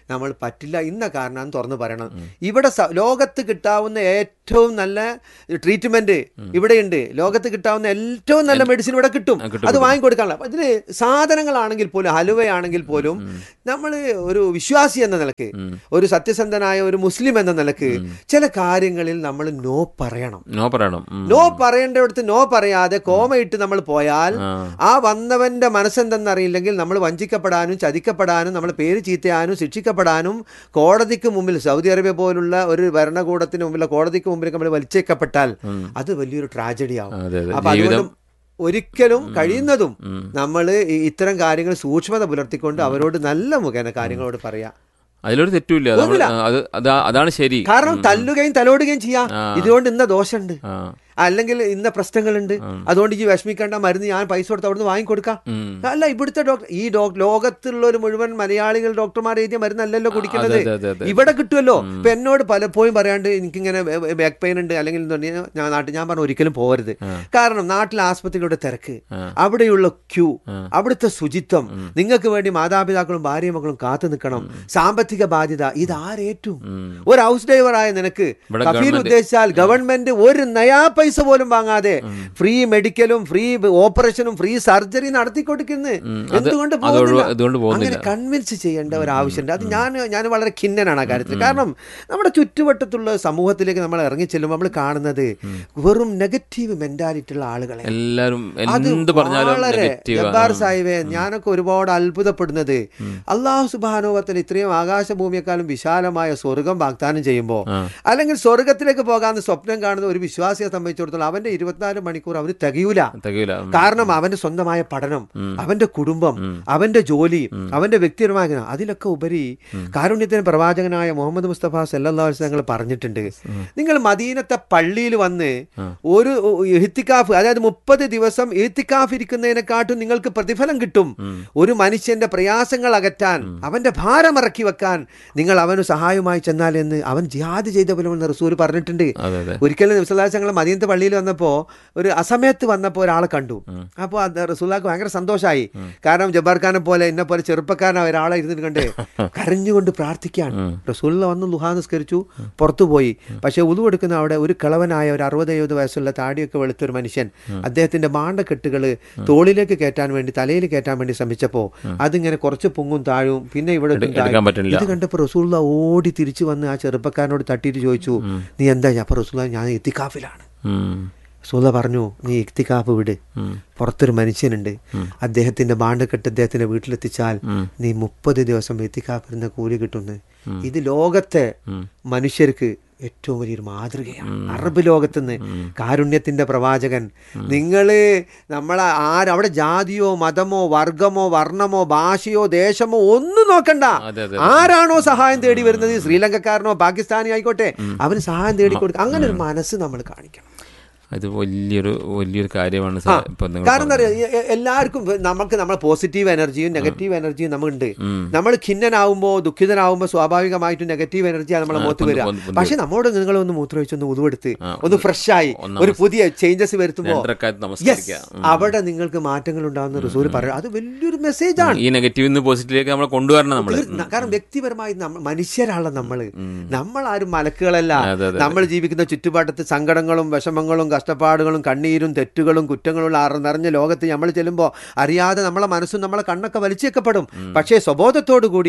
നമ്മൾ പറ്റില്ല ഇന്ന കാരണം തുറന്നു പറയണം ഇവിടെ സ- ലോകത്ത് കിട്ടാവുന്ന ഏറ്റവും നല്ല ട്രീറ്റ്മെന്റ് ഇവിടെയുണ്ട് ലോകത്ത് കിട്ടാവുന്ന ഏറ്റവും നല്ല മെഡിസിൻ ഇവിടെ കിട്ടും ആ, കിട്ടും, അത് കിട്ടും. വാങ്ങിക്കൊടുക്കാനുള്ള അപ്പൊ ഇതിന് സാധനങ്ങളാണെങ്കിൽ പോലും ഹലുവയാണെങ്കിൽ പോലും നമ്മൾ ഒരു വിശ്വാസി എന്ന നിലക്ക് ഒരു സത്യസന്ധനായ ഒരു മുസ്ലിം എന്ന നിലക്ക് ചില കാര്യങ്ങളിൽ നമ്മൾ നോ പറയണം നോ പറയണം ഉം. നോ പറയേണ്ടടുത്ത് നോ പറയാതെ കോമയിട്ട് നമ്മൾ പോയാൽ ആ. ആ വന്നവന്റെ മനസ്സെന്തെന്നറിയില്ലെങ്കിൽ നമ്മൾ വഞ്ചിക്കപ്പെടാനും ചതിക്കപ്പെടാനും നമ്മൾ പേര് ചീത്തയാനും ശിക്ഷിക്കപ്പെടാനും കോടതിക്ക് മുമ്പിൽ സൗദി അറേബ്യ പോലുള്ള ഒരു ഭരണകൂടത്തിന് മുമ്പിൽ കോടതിക്ക് മുമ്പിൽ നമ്മൾ വലിച്ചേക്കപ്പെട്ടാൽ അത് വലിയൊരു ട്രാജഡി ആവും അതെ അതെ അപ്പൊ ജീവിതം അതുകൊണ്ട് ഒരിക്കലും കഴിയുന്നതും നമ്മൾ ഇത്തരം കാര്യങ്ങൾ സൂക്ഷ്മത പുലർത്തിക്കൊണ്ട് അവരോട് നല്ല മുഖേന കാര്യങ്ങളോട് പറയാം അതിലൊരു തെറ്റുമില്ല നമ്മൾ ഒന്നുമില്ല. അത് അതാ അതാണ് ശരി കാരണം തല്ലുകയും തലോടുകയും ചെയ്യാം ആ. ഇതുകൊണ്ട് ഇന്ന ദോഷമുണ്ട് ആ. അല്ലെങ്കിൽ ഇന്ന പ്രശ്നങ്ങളുണ്ട് അതുകൊണ്ട് ഈ വിഷമിക്കേണ്ട മരുന്ന് ഞാൻ പൈസ കൊടുത്ത് അവിടുന്ന് വാങ്ങിക്കൊടുക്കാം ഉം. അല്ല ഇവിടുത്തെ ഡോക്ടർ ഈ ഡോക്ടർ ലോകത്തുള്ള ഒരു മുഴുവൻ മലയാളികൾ ഡോക്ടർമാർ എഴുതിയ മരുന്നല്ലല്ലോ കുടിക്കുന്നത് അതെ, അതെ, അതെ. ഇവിടെ കിട്ടുമല്ലോ ഇപ്പൊ എന്നോട് പലപ്പോഴും പറയാണ്ട് എനിക്കിങ്ങനെ ബാക്ക് പെയിൻ ഉണ്ട് അല്ലെങ്കിൽ എന്താ പറഞ്ഞാ ഞാൻ നാട്ടിൽ ഞാൻ പറഞ്ഞു ഒരിക്കലും പോകരുത് കാരണം നാട്ടിലെ ആസ്പത്രികളുടെ തിരക്ക് അവിടെയുള്ള ക്യൂ അവിടുത്തെ ശുചിത്വം നിങ്ങൾക്ക് വേണ്ടി മാതാപിതാക്കളും ഭാര്യയും മക്കളും കാത്തു നിൽക്കണം സാമ്പത്തിക ബാധ്യത ഇതാരേറ്റു ഒരു ഹൗസ് ഡ്രൈവറായ നിനക്ക് ഇവിടെ കഫീൽ ഗവൺമെന്റ്- ഉദ്ദേശിച്ചാൽ ഗവൺമെന്റ് ഒരു നയാ പൈസ പോലും വാങ്ങാതെ ഫ്രീ മെഡിക്കലും ഫ്രീ ഓപ്പറേഷനും ഫ്രീ സർജറി നടത്തിക്കൊടുക്കുന്നു അത് എന്തുകൊണ്ട് അത് പോകുന്നില്ല? ഒഴിവ- അതുകൊണ്ട് പോകുന്നില്ല. അങ്ങനെ കൺവിൻസ് ചെയ്യേണ്ട ഒരു ആവശ്യമുണ്ട് അത് ഞാൻ ഞാൻ വളരെ ഖിന്നനാണ് ആ കാര്യത്തിൽ കാരണം നമ്മുടെ ചുറ്റുവട്ടത്തുള്ള സമൂഹത്തിലേക്ക് നമ്മൾ ഇറങ്ങി ചെല്ലുമ്പോൾ നമ്മൾ കാണുന്നത് വെറും നെഗറ്റീവ് മെന്റാലിറ്റി ഉള്ള ആളുകളെ എല്ലാരും അത് എന്ത് പറഞ്ഞാലും വളരെ നെഗറ്റീവ് ജബ്ബാർ സാഹിബേ ഞാനൊക്കെ ഒരുപാട് അത്ഭുതപ്പെടുന്നത് അള്ളാഹു സുബാനുവത്തിന് ഇത്രയും ആകാശഭൂമിയെക്കാളും വിശാലമായ സ്വർഗം വാഗ്ദാനം ചെയ്യുമ്പോൾ അല്ലെങ്കിൽ സ്വർഗത്തിലേക്ക് പോകാമെന്ന് സ്വപ്നം കാണുന്ന ഒരു വിശ്വാസിയെ സംബന്ധിച്ചിടത്തോളം അവന്റെ ഇരുപത്തിനാല് മണിക്കൂർ അവന് തികയൂല തികയില്ല ഉം. കാരണം അവന്റെ സ്വന്തമായ പഠനം അവന്റെ കുടുംബം അവന്റെ ജോലി അവന്റെ വ്യക്തിപരമായ ഗുണം, അതിലൊക്കെ ഉപരി കാരുണ്യത്തിന് പ്രവാചകനായ മുഹമ്മദ് മുസ്തഫ സല്ലാ ഞങ്ങൾ പറഞ്ഞിട്ടുണ്ട് നിങ്ങൾ മദീനത്തെ പള്ളിയിൽ വന്ന് ഒരു ഇഹ്തിക്കാഫ് അതായത് മുപ്പത് ദിവസം ഇഹ്തിക്കാഫ് ഇരിക്കുന്നതിനെക്കാട്ടും നിങ്ങൾക്ക് പ്രതിഫലം കിട്ടും ഒരു മനുഷ്യന്റെ പ്രയാസങ്ങൾ അകറ്റാൻ അവന്റെ ഭാരം ഇറക്കി വെക്കാൻ നിങ്ങൾ അവന് സഹായമായി ചെന്നാൽ എന്ന് അവൻ ജിഹാദ് ചെയ്ത പോലെ റസൂൽ പറഞ്ഞിട്ടുണ്ട് അതെ അതെ ഒരിക്കലും നബ്സല്ലാസ് ഞങ്ങൾ മദീനത്തെ പള്ളിയിൽ വന്നപ്പോ ഒരു അസമയത്ത് വന്നപ്പോൾ ഒരാളെ കണ്ടു അപ്പോൾ അത് റസൂലാക്ക് ഭയങ്കര സന്തോഷമായി കാരണം ജബ്ബാർ ഖാനെ പോലെ എന്നെ പോലെ ചെറുപ്പക്കാരനായ ഒരാളെ ഇരുന്നിട്ട് കണ്ട് കരഞ്ഞുകൊണ്ട് പ്രാർത്ഥിക്കുകയാണ് റസൂല വന്ന് ലുഹാ നിസ്കരിച്ചു പുറത്തു പോയി പക്ഷെ ഉതു കൊടുക്കുന്ന അവിടെ ഒരു കിളവനായ ഒരു അറുപത് എഴുപത് വയസ്സുള്ള താടിയൊക്കെ വെളുത്തൊരു മനുഷ്യൻ അദ്ദേഹത്തിന്റെ മാണ്ടക്കെട്ടുകൾ തോളിലേക്ക് കയറ്റാൻ വേണ്ടി തലയിൽ കയറ്റാൻ വേണ്ടി ശ്രമിച്ചപ്പോൾ അതിങ്ങനെ കുറച്ച് പൊങ്ങും താഴും പിന്നെ ഇവിടെ എടു- ഇട്ടും താഴും. എടുക്കാൻ പറ്റുന്നില്ല. ഇത് കണ്ടപ്പോൾ റസൂള്ള ഓടി തിരിച്ചു വന്ന് ആ ചെറുപ്പക്കാരനോട് തട്ടിയിട്ട് ചോദിച്ചു നീ എന്താ അപ്പൊ റസൂള്ള ഞാൻ എത്തിക്കാഫിലാണ് ഉം. റസൂള്ള പറഞ്ഞു നീ ഇക്തിക്കാഫ് വിട് പുറത്തൊരു മനുഷ്യനുണ്ട് അദ്ദേഹത്തിന്റെ ബാണ്ടക്കെട്ട് അദ്ദേഹത്തിന്റെ വീട്ടിലെത്തിച്ചാൽ നീ മുപ്പത് ദിവസം എത്തിക്കാഫ് ഇരുന്ന കൂലി കിട്ടുന്നു ഇത് ലോകത്തെ മനുഷ്യർക്ക് ഏറ്റവും വലിയൊരു മാതൃകയാണ് അറബ് ലോകത്തുനിന്ന് കാരുണ്യത്തിന്റെ പ്രവാചകൻ നിങ്ങള് നമ്മളെ ആര് അവിടെ ജാതിയോ മതമോ വർഗമോ വർണ്ണമോ ഭാഷയോ ദേശമോ ഒന്നും നോക്കണ്ട അതെ, അതെ. ആരാണോ സഹായം തേടി വരുന്നത് ശ്രീലങ്കക്കാരനോ പാകിസ്ഥാനി ആയിക്കോട്ടെ അവന് സഹായം തേടി കൊടുക്കുക അങ്ങനെ ഒരു മനസ്സ് നമ്മൾ കാണിക്കണം അത് വലിയൊരു വലിയൊരു കാര്യമാണ് ആ, സാർ ഇപ്പൊ നിങ്ങൾ കാരണം എന്താ പറയുക എല്ലാവർക്കും വ- നമുക്ക് നമ്മളെ പോസിറ്റീവ് എനർജിയും നെഗറ്റീവ് എനർജിയും നമുക്കുണ്ട് നമ്മൾ ഖിന്നനാവുമ്പോൾ ദുഃഖിതനാവുമ്പോൾ സ്വാഭാവികമായിട്ടും നെഗറ്റീവ് എനർജിയാണ് നമ്മളെ ആ, മുഖത്ത് പൊന്ത് വരിക പൊന്ത് പൊന്ത് പക്ഷെ നമ്മോട് നിങ്ങളൊന്ന് മൂത്രമൊഴിച്ച് ഒന്ന് ഉതുവെടുത്ത് ആ, ഒന്ന് ഒന്ന് ഫ്രഷ് ആയി ഒന്ന് ഒരു നമസ്- പുതിയ ചേഞ്ചസ് വരുത്തുമ്പോൾ രണ്ടരക്കാലത്ത് യെസ് നമസ്കരിക്കുക ഉം. അവിടെ നിങ്ങൾക്ക് മാറ്റങ്ങൾ ഉണ്ടാകുന്ന റിസൂർ പറയുക അത് വലിയൊരു മെസ്സേജ് ആണ് ഈ നെഗറ്റീവ് നിന്ന് പോസിറ്റീവിലേക്ക് നമ്മളെ കൊണ്ടുവരണം നമ്മള് തീർന്ന- കാരണം വ്യക്തിപരമായി നമ്മൾ മനുഷ്യരാണല്ലോ നമ്മള് നമ്മൾ ആരും മലക്കുകളല്ല അതെ, അതെ, നമ്മൾ ജീവിക്കുന്ന ചുറ്റുപാടത്ത് സങ്കടങ്ങളും വിഷമങ്ങളും കഷ്ടപ്പാടുകളും കണ്ണീരും തെറ്റുകളും കുറ്റങ്ങളും ആറ് നിറഞ്ഞ ലോകത്ത് നമ്മൾ ചെല്ലുമ്പോൾ അറിയാതെ നമ്മളെ മനസ്സും നമ്മളെ കണ്ണൊക്കെ വലിച്ചേക്കപ്പെടും പക്ഷേ സ്വബോധത്തോടു കൂടി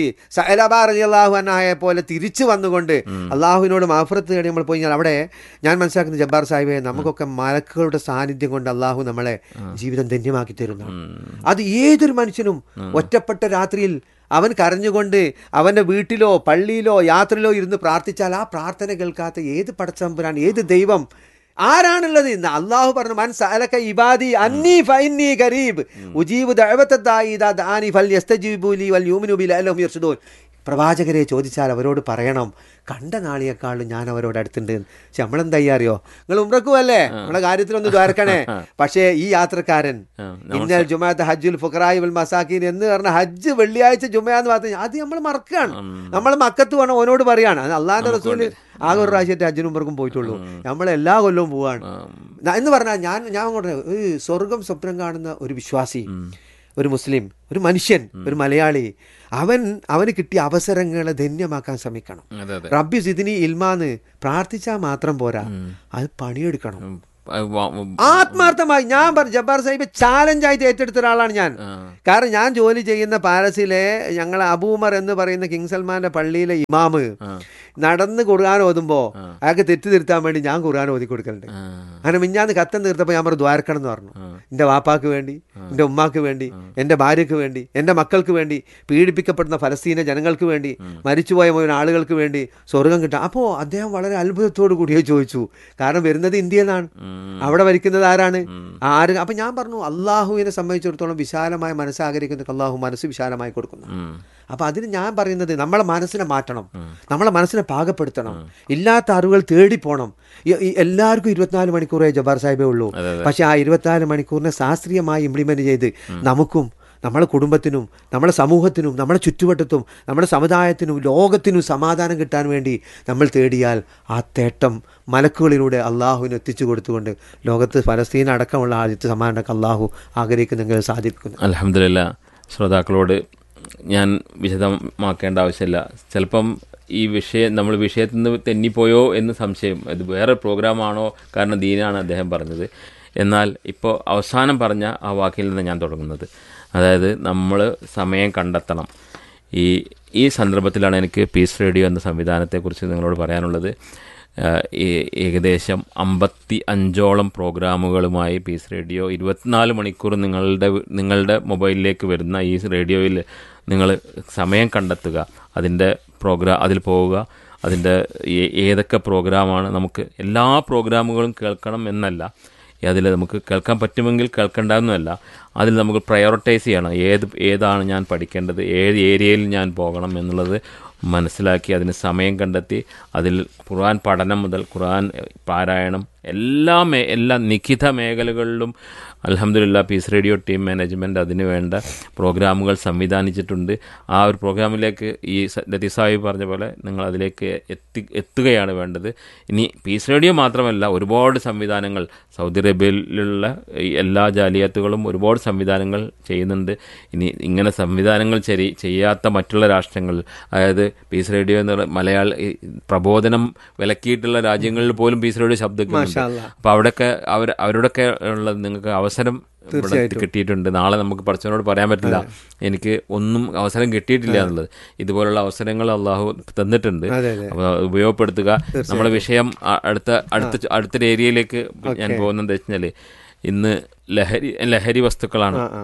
അള്ളാഹുനായ പോലെ തിരിച്ചു വന്നുകൊണ്ട് അള്ളാഹുവിനോട് മാഫറത്ത് തേടി നമ്മൾ പോയി കഴിഞ്ഞാൽ അവിടെ ഞാൻ മനസ്സിലാക്കുന്ന ജബ്ബാർ സാഹിബെ നമുക്കൊക്കെ മലക്കുകളുടെ സാന്നിധ്യം കൊണ്ട് അള്ളാഹു നമ്മളെ ജീവിതം ധന്യമാക്കി തരുന്നു അത് ഏതൊരു മനുഷ്യനും ഒറ്റപ്പെട്ട രാത്രിയിൽ അവൻ കരഞ്ഞുകൊണ്ട് അവൻ്റെ വീട്ടിലോ പള്ളിയിലോ യാത്രയിലോ ഇരുന്ന് പ്രാർത്ഥിച്ചാൽ ആ പ്രാർത്ഥന കേൾക്കാത്ത ഏത് പടച്ചമ്പുരാൻ ഏത് ദൈവം ആരാണുള്ളത് ഇന്ന് അള്ളാഹു പറഞ്ഞു മൻ സഅലക ഇബാദി അന്നി ഫഇന്നി ഗരീബ് ഉജീബു ദഅവത്തദ്ദാഇ ഇദാ ദഅാനി ഫൽയസ്തജീബു ലി വൽ യുമിനു ബി ലഅല്ലഹും യർഷുദൂൻ പ്രവാചകരെ ചോദിച്ചാൽ അവരോട് പറയണം കണ്ട നാളിയേക്കാളും ഞാൻ അവരോട് അടുത്തുണ്ട് പക്ഷെ നമ്മളെന്താ ചെയ്യാ അറിയോ നിങ്ങൾ ഉമ്രക്കുമല്ലേ നമ്മളെ കാര്യത്തിലൊന്ന് ദ്വാരക്കണേ പക്ഷേ ഈ യാത്രക്കാരൻ ഇന്നൽ ജുമാഅത്ത് ഹജ്ജുൽ ഫുഖറായി വൽ മസാക്കീൻ എന്ന് പറഞ്ഞ ഹജ്ജ് വെള്ളിയാഴ്ച ജുമയാന്ന് പറഞ്ഞു അത് നമ്മൾ മറക്കുകയാണ് നമ്മൾ മക്കത്ത് വേണം ഓനോട് പറയാണ് അത് അള്ളാന്റെ റസൂല് ആകെ ഒരു പ്രാവശ്യത്തെ ഹജ്ജിനും ഉമ്രക്കും പോയിട്ടുള്ളൂ നമ്മൾ എല്ലാ കൊല്ലവും പോവാണ് ന- എന്ന് പറഞ്ഞാൽ ഞാൻ ഞാൻ അങ്ങോട്ട് ഏ, സ്വർഗം സ്വപ്നം കാണുന്ന ഒരു വിശ്വാസി ഒരു മുസ്ലിം ഒരു മനുഷ്യൻ ഒരു മലയാളി അവൻ അവന് കിട്ടിയ അവസരങ്ങളെ ധന്യമാക്കാൻ ശ്രമിക്കണം അതെ അതെ റബ്ബി സിദിനി ഇൽമാന്ന് പ്രാർത്ഥിച്ചാൽ മാത്രം പോരാ അത് പണിയെടുക്കണം അത് വ- വ- ആത്മാർത്ഥമായി ഞാൻ പറഞ്ഞു ജബ്ബാർ സാഹിബ് ചാലഞ്ചായിട്ട് ഏറ്റെടുത്ത ഒരാളാണ് ഞാൻ കാരണം ഞാൻ ജോലി ചെയ്യുന്ന പാലസിലെ ഞങ്ങൾ അബൂമർ എന്ന് പറയുന്ന കിങ് സൽമാന്റെ പള്ളിയിലെ ഇമാമ് നടന്ന് ഖുർആൻ ഓതുമ്പോ അയാൾക്ക് തെറ്റ് തിരുത്താൻ വേണ്ടി ഞാൻ ഖുർആൻ ഓതി കൊടുക്കലുണ്ട് അങ്ങനെ മിഞ്ഞാന്ന് കത്തം തീർത്തപ്പോൾ ഞാൻ പറഞ്ഞു ദ്വാരക്കണം എന്ന് പറഞ്ഞു എൻ്റെ വാപ്പാക്ക് വേണ്ടി എൻ്റെ ഉമ്മാക്ക് വേണ്ടി എൻ്റെ ഭാര്യയ്ക്ക് വേണ്ടി എൻ്റെ മക്കൾക്ക് വേണ്ടി പീഡിപ്പിക്കപ്പെടുന്ന ഫലസ്തീന ജനങ്ങൾക്ക് വേണ്ടി മരിച്ചുപോയ മുഴുവൻ ആളുകൾക്ക് വേണ്ടി സ്വർഗം കിട്ടാം അപ്പോൾ അദ്ദേഹം വളരെ അത്ഭുതത്തോടു കൂടിയേ ചോദിച്ചു കാരണം വരുന്നത് ഇന്ത്യയിൽ നിന്നാണ് അവിടെ ഭരിക്കുന്നത് ആരാണ് ആര് അപ്പൊ ഞാൻ പറഞ്ഞു അള്ളാഹുവിനെ സംബന്ധിച്ചിടത്തോളം വിശാലമായ മനസ്സ് ആഗ്രഹിക്കുന്ന അള്ളാഹു മനസ്സ് വിശാലമായി കൊടുക്കുന്നു അപ്പൊ അതിന് ഞാൻ പറയുന്നത് നമ്മളെ മനസ്സിനെ മാറ്റണം നമ്മളെ മനസ്സിനെ പാകപ്പെടുത്തണം ഇല്ലാത്ത അറിവുകൾ തേടിപ്പോണം ഈ- ഈ എല്ലാവർക്കും ഇരുപത്തിനാല് മണിക്കൂറേ ജബ്ബാർ സാഹിബേ ഉള്ളൂ പക്ഷെ ആ ഇരുപത്തിനാല് മണിക്കൂറിനെ ശാസ്ത്രീയമായി ഇംപ്ലിമെന്റ് ചെയ്ത് നമുക്കും നമ്മുടെ കുടുംബത്തിനും നമ്മുടെ സമൂഹത്തിനും നമ്മുടെ ചുറ്റുവട്ടത്തും നമ്മുടെ സമുദായത്തിനും ലോകത്തിനും സമാധാനം കിട്ടാൻ വേണ്ടി നമ്മൾ തേടിയാൽ ആ തേട്ടം മലക്കുകളിലൂടെ അള്ളാഹുവിന് എത്തിച്ചു കൊടുത്തുകൊണ്ട് ലോകത്ത് ഫലസ്തീൻ അടക്കമുള്ള ആദ്യത്തെ സമാധാനം അള്ളാഹു ആഗ്രഹിക്കുന്നെങ്കിൽ അത് സാധിക്കുന്നു അലഹമില്ല ശ്രോതാക്കളോട് ഞാൻ വിശദമാക്കേണ്ട ആവശ്യമില്ല ചിലപ്പം ഈ വിഷയം നമ്മൾ വിഷയത്തിൽ നിന്ന് തെന്നിപ്പോയോ എന്ന് സംശയം ഇത് വേറെ പ്രോഗ്രാമാണോ കാരണം ദീനാണ് അദ്ദേഹം പറഞ്ഞത് എന്നാൽ ഇപ്പോൾ അവസാനം പറഞ്ഞ ആ വാക്കിൽ നിന്ന് ഞാൻ തുടങ്ങുന്നത് അതായത് നമ്മൾ സമയം കണ്ടെത്തണം ഈ ഈ സന്ദർഭത്തിലാണ് എനിക്ക് പീസ് റേഡിയോ എന്ന സംവിധാനത്തെക്കുറിച്ച് നിങ്ങളോട് പറയാനുള്ളത് ആഹ് ഏ- ഏകദേശം അമ്പത്തി അഞ്ചോളം പ്രോഗ്രാമുകളുമായി പീസ് റേഡിയോ ഇരുപത്തിനാല് മണിക്കൂർ നിങ്ങളുടെ വി- നിങ്ങളുടെ മൊബൈലിലേക്ക് വരുന്ന ഈ റേഡിയോയിൽ നിങ്ങൾ സമയം കണ്ടെത്തുക അതിൻ്റെ പ്രോഗ്രാം അതിൽ പോവുക അതിൻ്റെ ഏ- ഏതൊക്കെ പ്രോഗ്രാമാണ് നമുക്ക് എല്ലാ പ്രോഗ്രാമുകളും കേൾക്കണം എന്നല്ല അതിൽ നമുക്ക് കേൾക്കാൻ പറ്റുമെങ്കിൽ കേൾക്കേണ്ടതെന്നല്ല അതിൽ നമുക്ക് പ്രയോറിറ്റൈസ് ചെയ്യണം ഏത് ഏതാണ് ഞാൻ പഠിക്കേണ്ടത് ഏത് ഏരിയയിൽ ഞാൻ പോകണം എന്നുള്ളത് മനസ്സിലാക്കി അതിന് സമയം കണ്ടെത്തി അതിൽ ഖുർആൻ പഠനം മുതൽ ഖുർആൻ പാരായണം എല്ലാ മേ എല്ലാ നിഖിത മേഖലകളിലും അലഹമില്ല പീസ് റേഡിയോ ടീം മാനേജ്മെൻറ്റ് അതിന് വേണ്ട പ്രോഗ്രാമുകൾ സംവിധാനിച്ചിട്ടുണ്ട് ആ ഒരു പ്രോഗ്രാമിലേക്ക് ഈ സ- ലത്തീഫ് സാഹിബ് പറഞ്ഞ പോലെ നിങ്ങൾ അതിലേക്ക് എത്തി എത്തുകയാണ് വേണ്ടത് ഇനി പീസ് റേഡിയോ മാത്രമല്ല ഒരുപാട് സംവിധാനങ്ങൾ സൗദി അറേബ്യയിലുള്ള ഈ എല്ലാ ജാലിയത്തുകളും ഒരുപാട് സംവിധാനങ്ങൾ ചെയ്യുന്നുണ്ട് ഇനി ഇങ്ങനെ സംവിധാനങ്ങൾ ശരി ചെയ്യാത്ത മറ്റുള്ള രാഷ്ട്രങ്ങൾ അതായത് പീസ് റേഡിയോ എന്ന് പറയുന്ന മലയാള ഈ പ്രബോധനം വിലക്കിയിട്ടുള്ള രാജ്യങ്ങളിൽ പോലും പീസ് റേഡിയോ ശബ്ദിക്കുന്നുണ്ട് മാഷാ അല്ലാ. അപ്പോൾ അവിടെയൊക്കെ അവർ അവരോടൊക്കെ ഉള്ള നിങ്ങൾക്ക് അവസരം ഇവിടെ തീർച്ചയായിട്ടും. കിട്ടിയിട്ടുണ്ട് നാളെ നമുക്ക് പഠിച്ചവനോട് പറയാൻ പറ്റില്ല എനിക്ക് ഒന്നും അവസരം കിട്ടിയിട്ടില്ല എന്നുള്ളത് ഇതുപോലുള്ള അവസരങ്ങൾ അള്ളാഹു തന്നിട്ടുണ്ട് അതെ, അതെ. അപ്പോൾ അത് ഉപയോഗപ്പെടുത്തുക തീർച്ചയായിട്ടും. നമ്മുടെ വിഷയം അ- അടുത്ത അടുത്ത അടുത്തൊരു ഏരിയയിലേക്ക് ഞാൻ ഓക്കേ. പോകുന്നത് എന്താ വെച്ചാൽ ഇന്ന് ലഹരി ലഹരി വസ്തുക്കളാണ് ആ, ആ.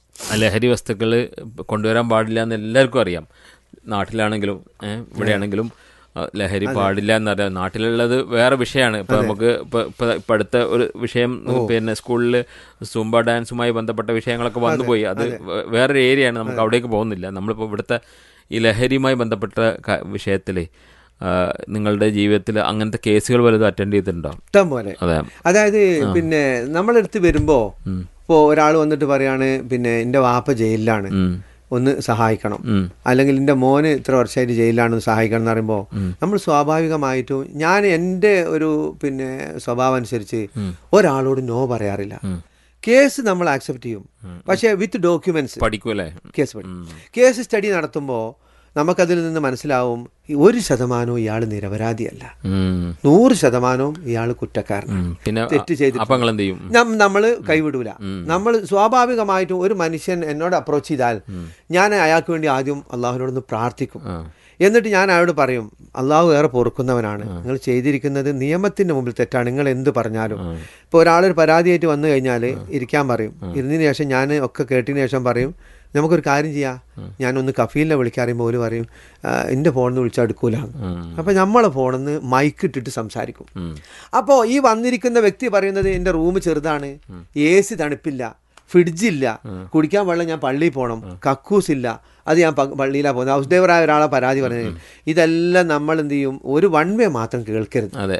ആ ലഹരി വസ്തുക്കൾ കൊണ്ടുവരാൻ പാടില്ല എന്ന് എല്ലാവർക്കും അറിയാം നാട്ടിലാണെങ്കിലും ഏഹ്, ഇവിടെയാണെങ്കിലും ആ, ലഹരി പാടില്ല എന്നറിയാം നാട്ടിലുള്ളത് വേറെ വിഷയമാണ് ഇപ്പൊ നമുക്ക് ഇപ്പൊ ഇപ്പൊ ഇപ്പൊ അടുത്ത ഒരു വിഷയം പിന്നെ സ്കൂളിൽ സൂംബ ഡാൻസുമായി ബന്ധപ്പെട്ട വിഷയങ്ങളൊക്കെ വന്നുപോയി അത് വേ- വേറൊരു ഏരിയയാണ് നമുക്ക് അവിടേക്ക് പോകുന്നില്ല നമ്മളിപ്പോൾ ഇവിടുത്തെ ഈ ലഹരിയുമായി ബന്ധപ്പെട്ട ക- വിഷയത്തില് ആ, നിങ്ങളുടെ ജീവിതത്തിൽ അങ്ങനത്തെ കേസുകൾ വലുതും അറ്റൻഡ് ചെയ്തിട്ടുണ്ടോ ഇഷ്ടം പോലെ അതെ അതായത് പിന്നെ നമ്മളെടുത്ത് വരുമ്പോ ഇപ്പോൾ ഒരാൾ വന്നിട്ട് പറയാണ് പിന്നെ എൻ്റെ വാപ്പ ജയിലിലാണ് ഉം. ഒന്ന് സഹായിക്കണം ഉം. അല്ലെങ്കിൽ എൻ്റെ മോന് ഇത്ര വർഷമായിട്ട് ജയിലിലാണ് ഒന്ന് സഹായിക്കണം എന്ന് പറയുമ്പോൾ നമ്മൾ സ്വാഭാവികമായിട്ടും ഞാൻ എൻ്റെ ഒരു പിന്നെ സ്വഭാവം അനുസരിച്ച് ഒരാളോട് നോ പറയാറില്ല കേസ് നമ്മൾ ആക്സെപ്റ്റ് ചെയ്യും പക്ഷേ വിത്ത് ഡോക്യുമെന്റ്സ് പഠിക്കൂലേ കേസ് പഠിക്കും കേസ് സ്റ്റഡി നടത്തുമ്പോൾ നമുക്കതിൽ നിന്ന് മനസ്സിലാവും ഈ ഒരു ശതമാനവും ഇയാൾ നിരപരാധിയല്ല ഉം. നൂറ് ശതമാനവും ഇയാൾ കുറ്റക്കാരനാണ് ഉം. പിന്നെ തെറ്റ് ചെയ്തിട്ടുണ്ട്. അപ്പൊ നിങ്ങൾ എന്ത് ചെയ്യും നമ്മൾ കൈവിടൂല നമ്മൾ സ്വാഭാവികമായിട്ടും ഒരു മനുഷ്യൻ എന്നോട് അപ്രോച്ച് ചെയ്താൽ ഞാൻ അയാൾക്ക് വേണ്ടി ആദ്യം അള്ളാഹുവിനോടൊന്ന് പ്രാർത്ഥിക്കും എന്നിട്ട് ഞാൻ അയാളോട് പറയും അള്ളാഹു ഏറെ പൊറുക്കുന്നവനാണ് നിങ്ങൾ ചെയ്തിരിക്കുന്നത് നിയമത്തിന്റെ മുമ്പിൽ തെറ്റാണ് നിങ്ങൾ എന്ത് പറഞ്ഞാലും ഇപ്പോൾ ഒരാളൊരു പരാതിയായിട്ട് വന്നു കഴിഞ്ഞാൽ ഇരിക്കാൻ പറയും ഇരുന്നതിന് ശേഷം ഞാൻ ഒക്കെ കേട്ടതിന് ശേഷം പറയും നമുക്കൊരു കാര്യം ചെയ്യാം ഞാനൊന്ന് കഫീലിനെ വിളിക്കാറിയുമ്പോൾ ഒരു പറയും "ആ, എൻ്റെ ഫോണിൽ നിന്ന് വിളിച്ചാൽ എടുക്കൂല അപ്പോൾ നമ്മളെ ഫോണിൽ നിന്ന് മൈക്ക് ഇട്ടിട്ട് സംസാരിക്കും അപ്പോൾ ഈ വന്നിരിക്കുന്ന വ്യക്തി പറയുന്നത് എൻ്റെ റൂം ചെറുതാണ് എ സി തണുപ്പില്ല ഫ്രിഡ്ജില്ല കുടിക്കാൻ വെള്ളം ഞാൻ പള്ളിയിൽ പോകണം കക്കൂസ് ഇല്ല അത് ഞാൻ പ- പള്ളിയിലാണ് പോകുന്നത് ഹൗസ് ഡ്രൈവറായ ഒരാളെ പരാതി പറഞ്ഞത് ഇതെല്ലാം നമ്മൾ എന്ത് ചെയ്യും ഒരു വൺ വേ മാത്രം കേൾക്കരുത് അതെ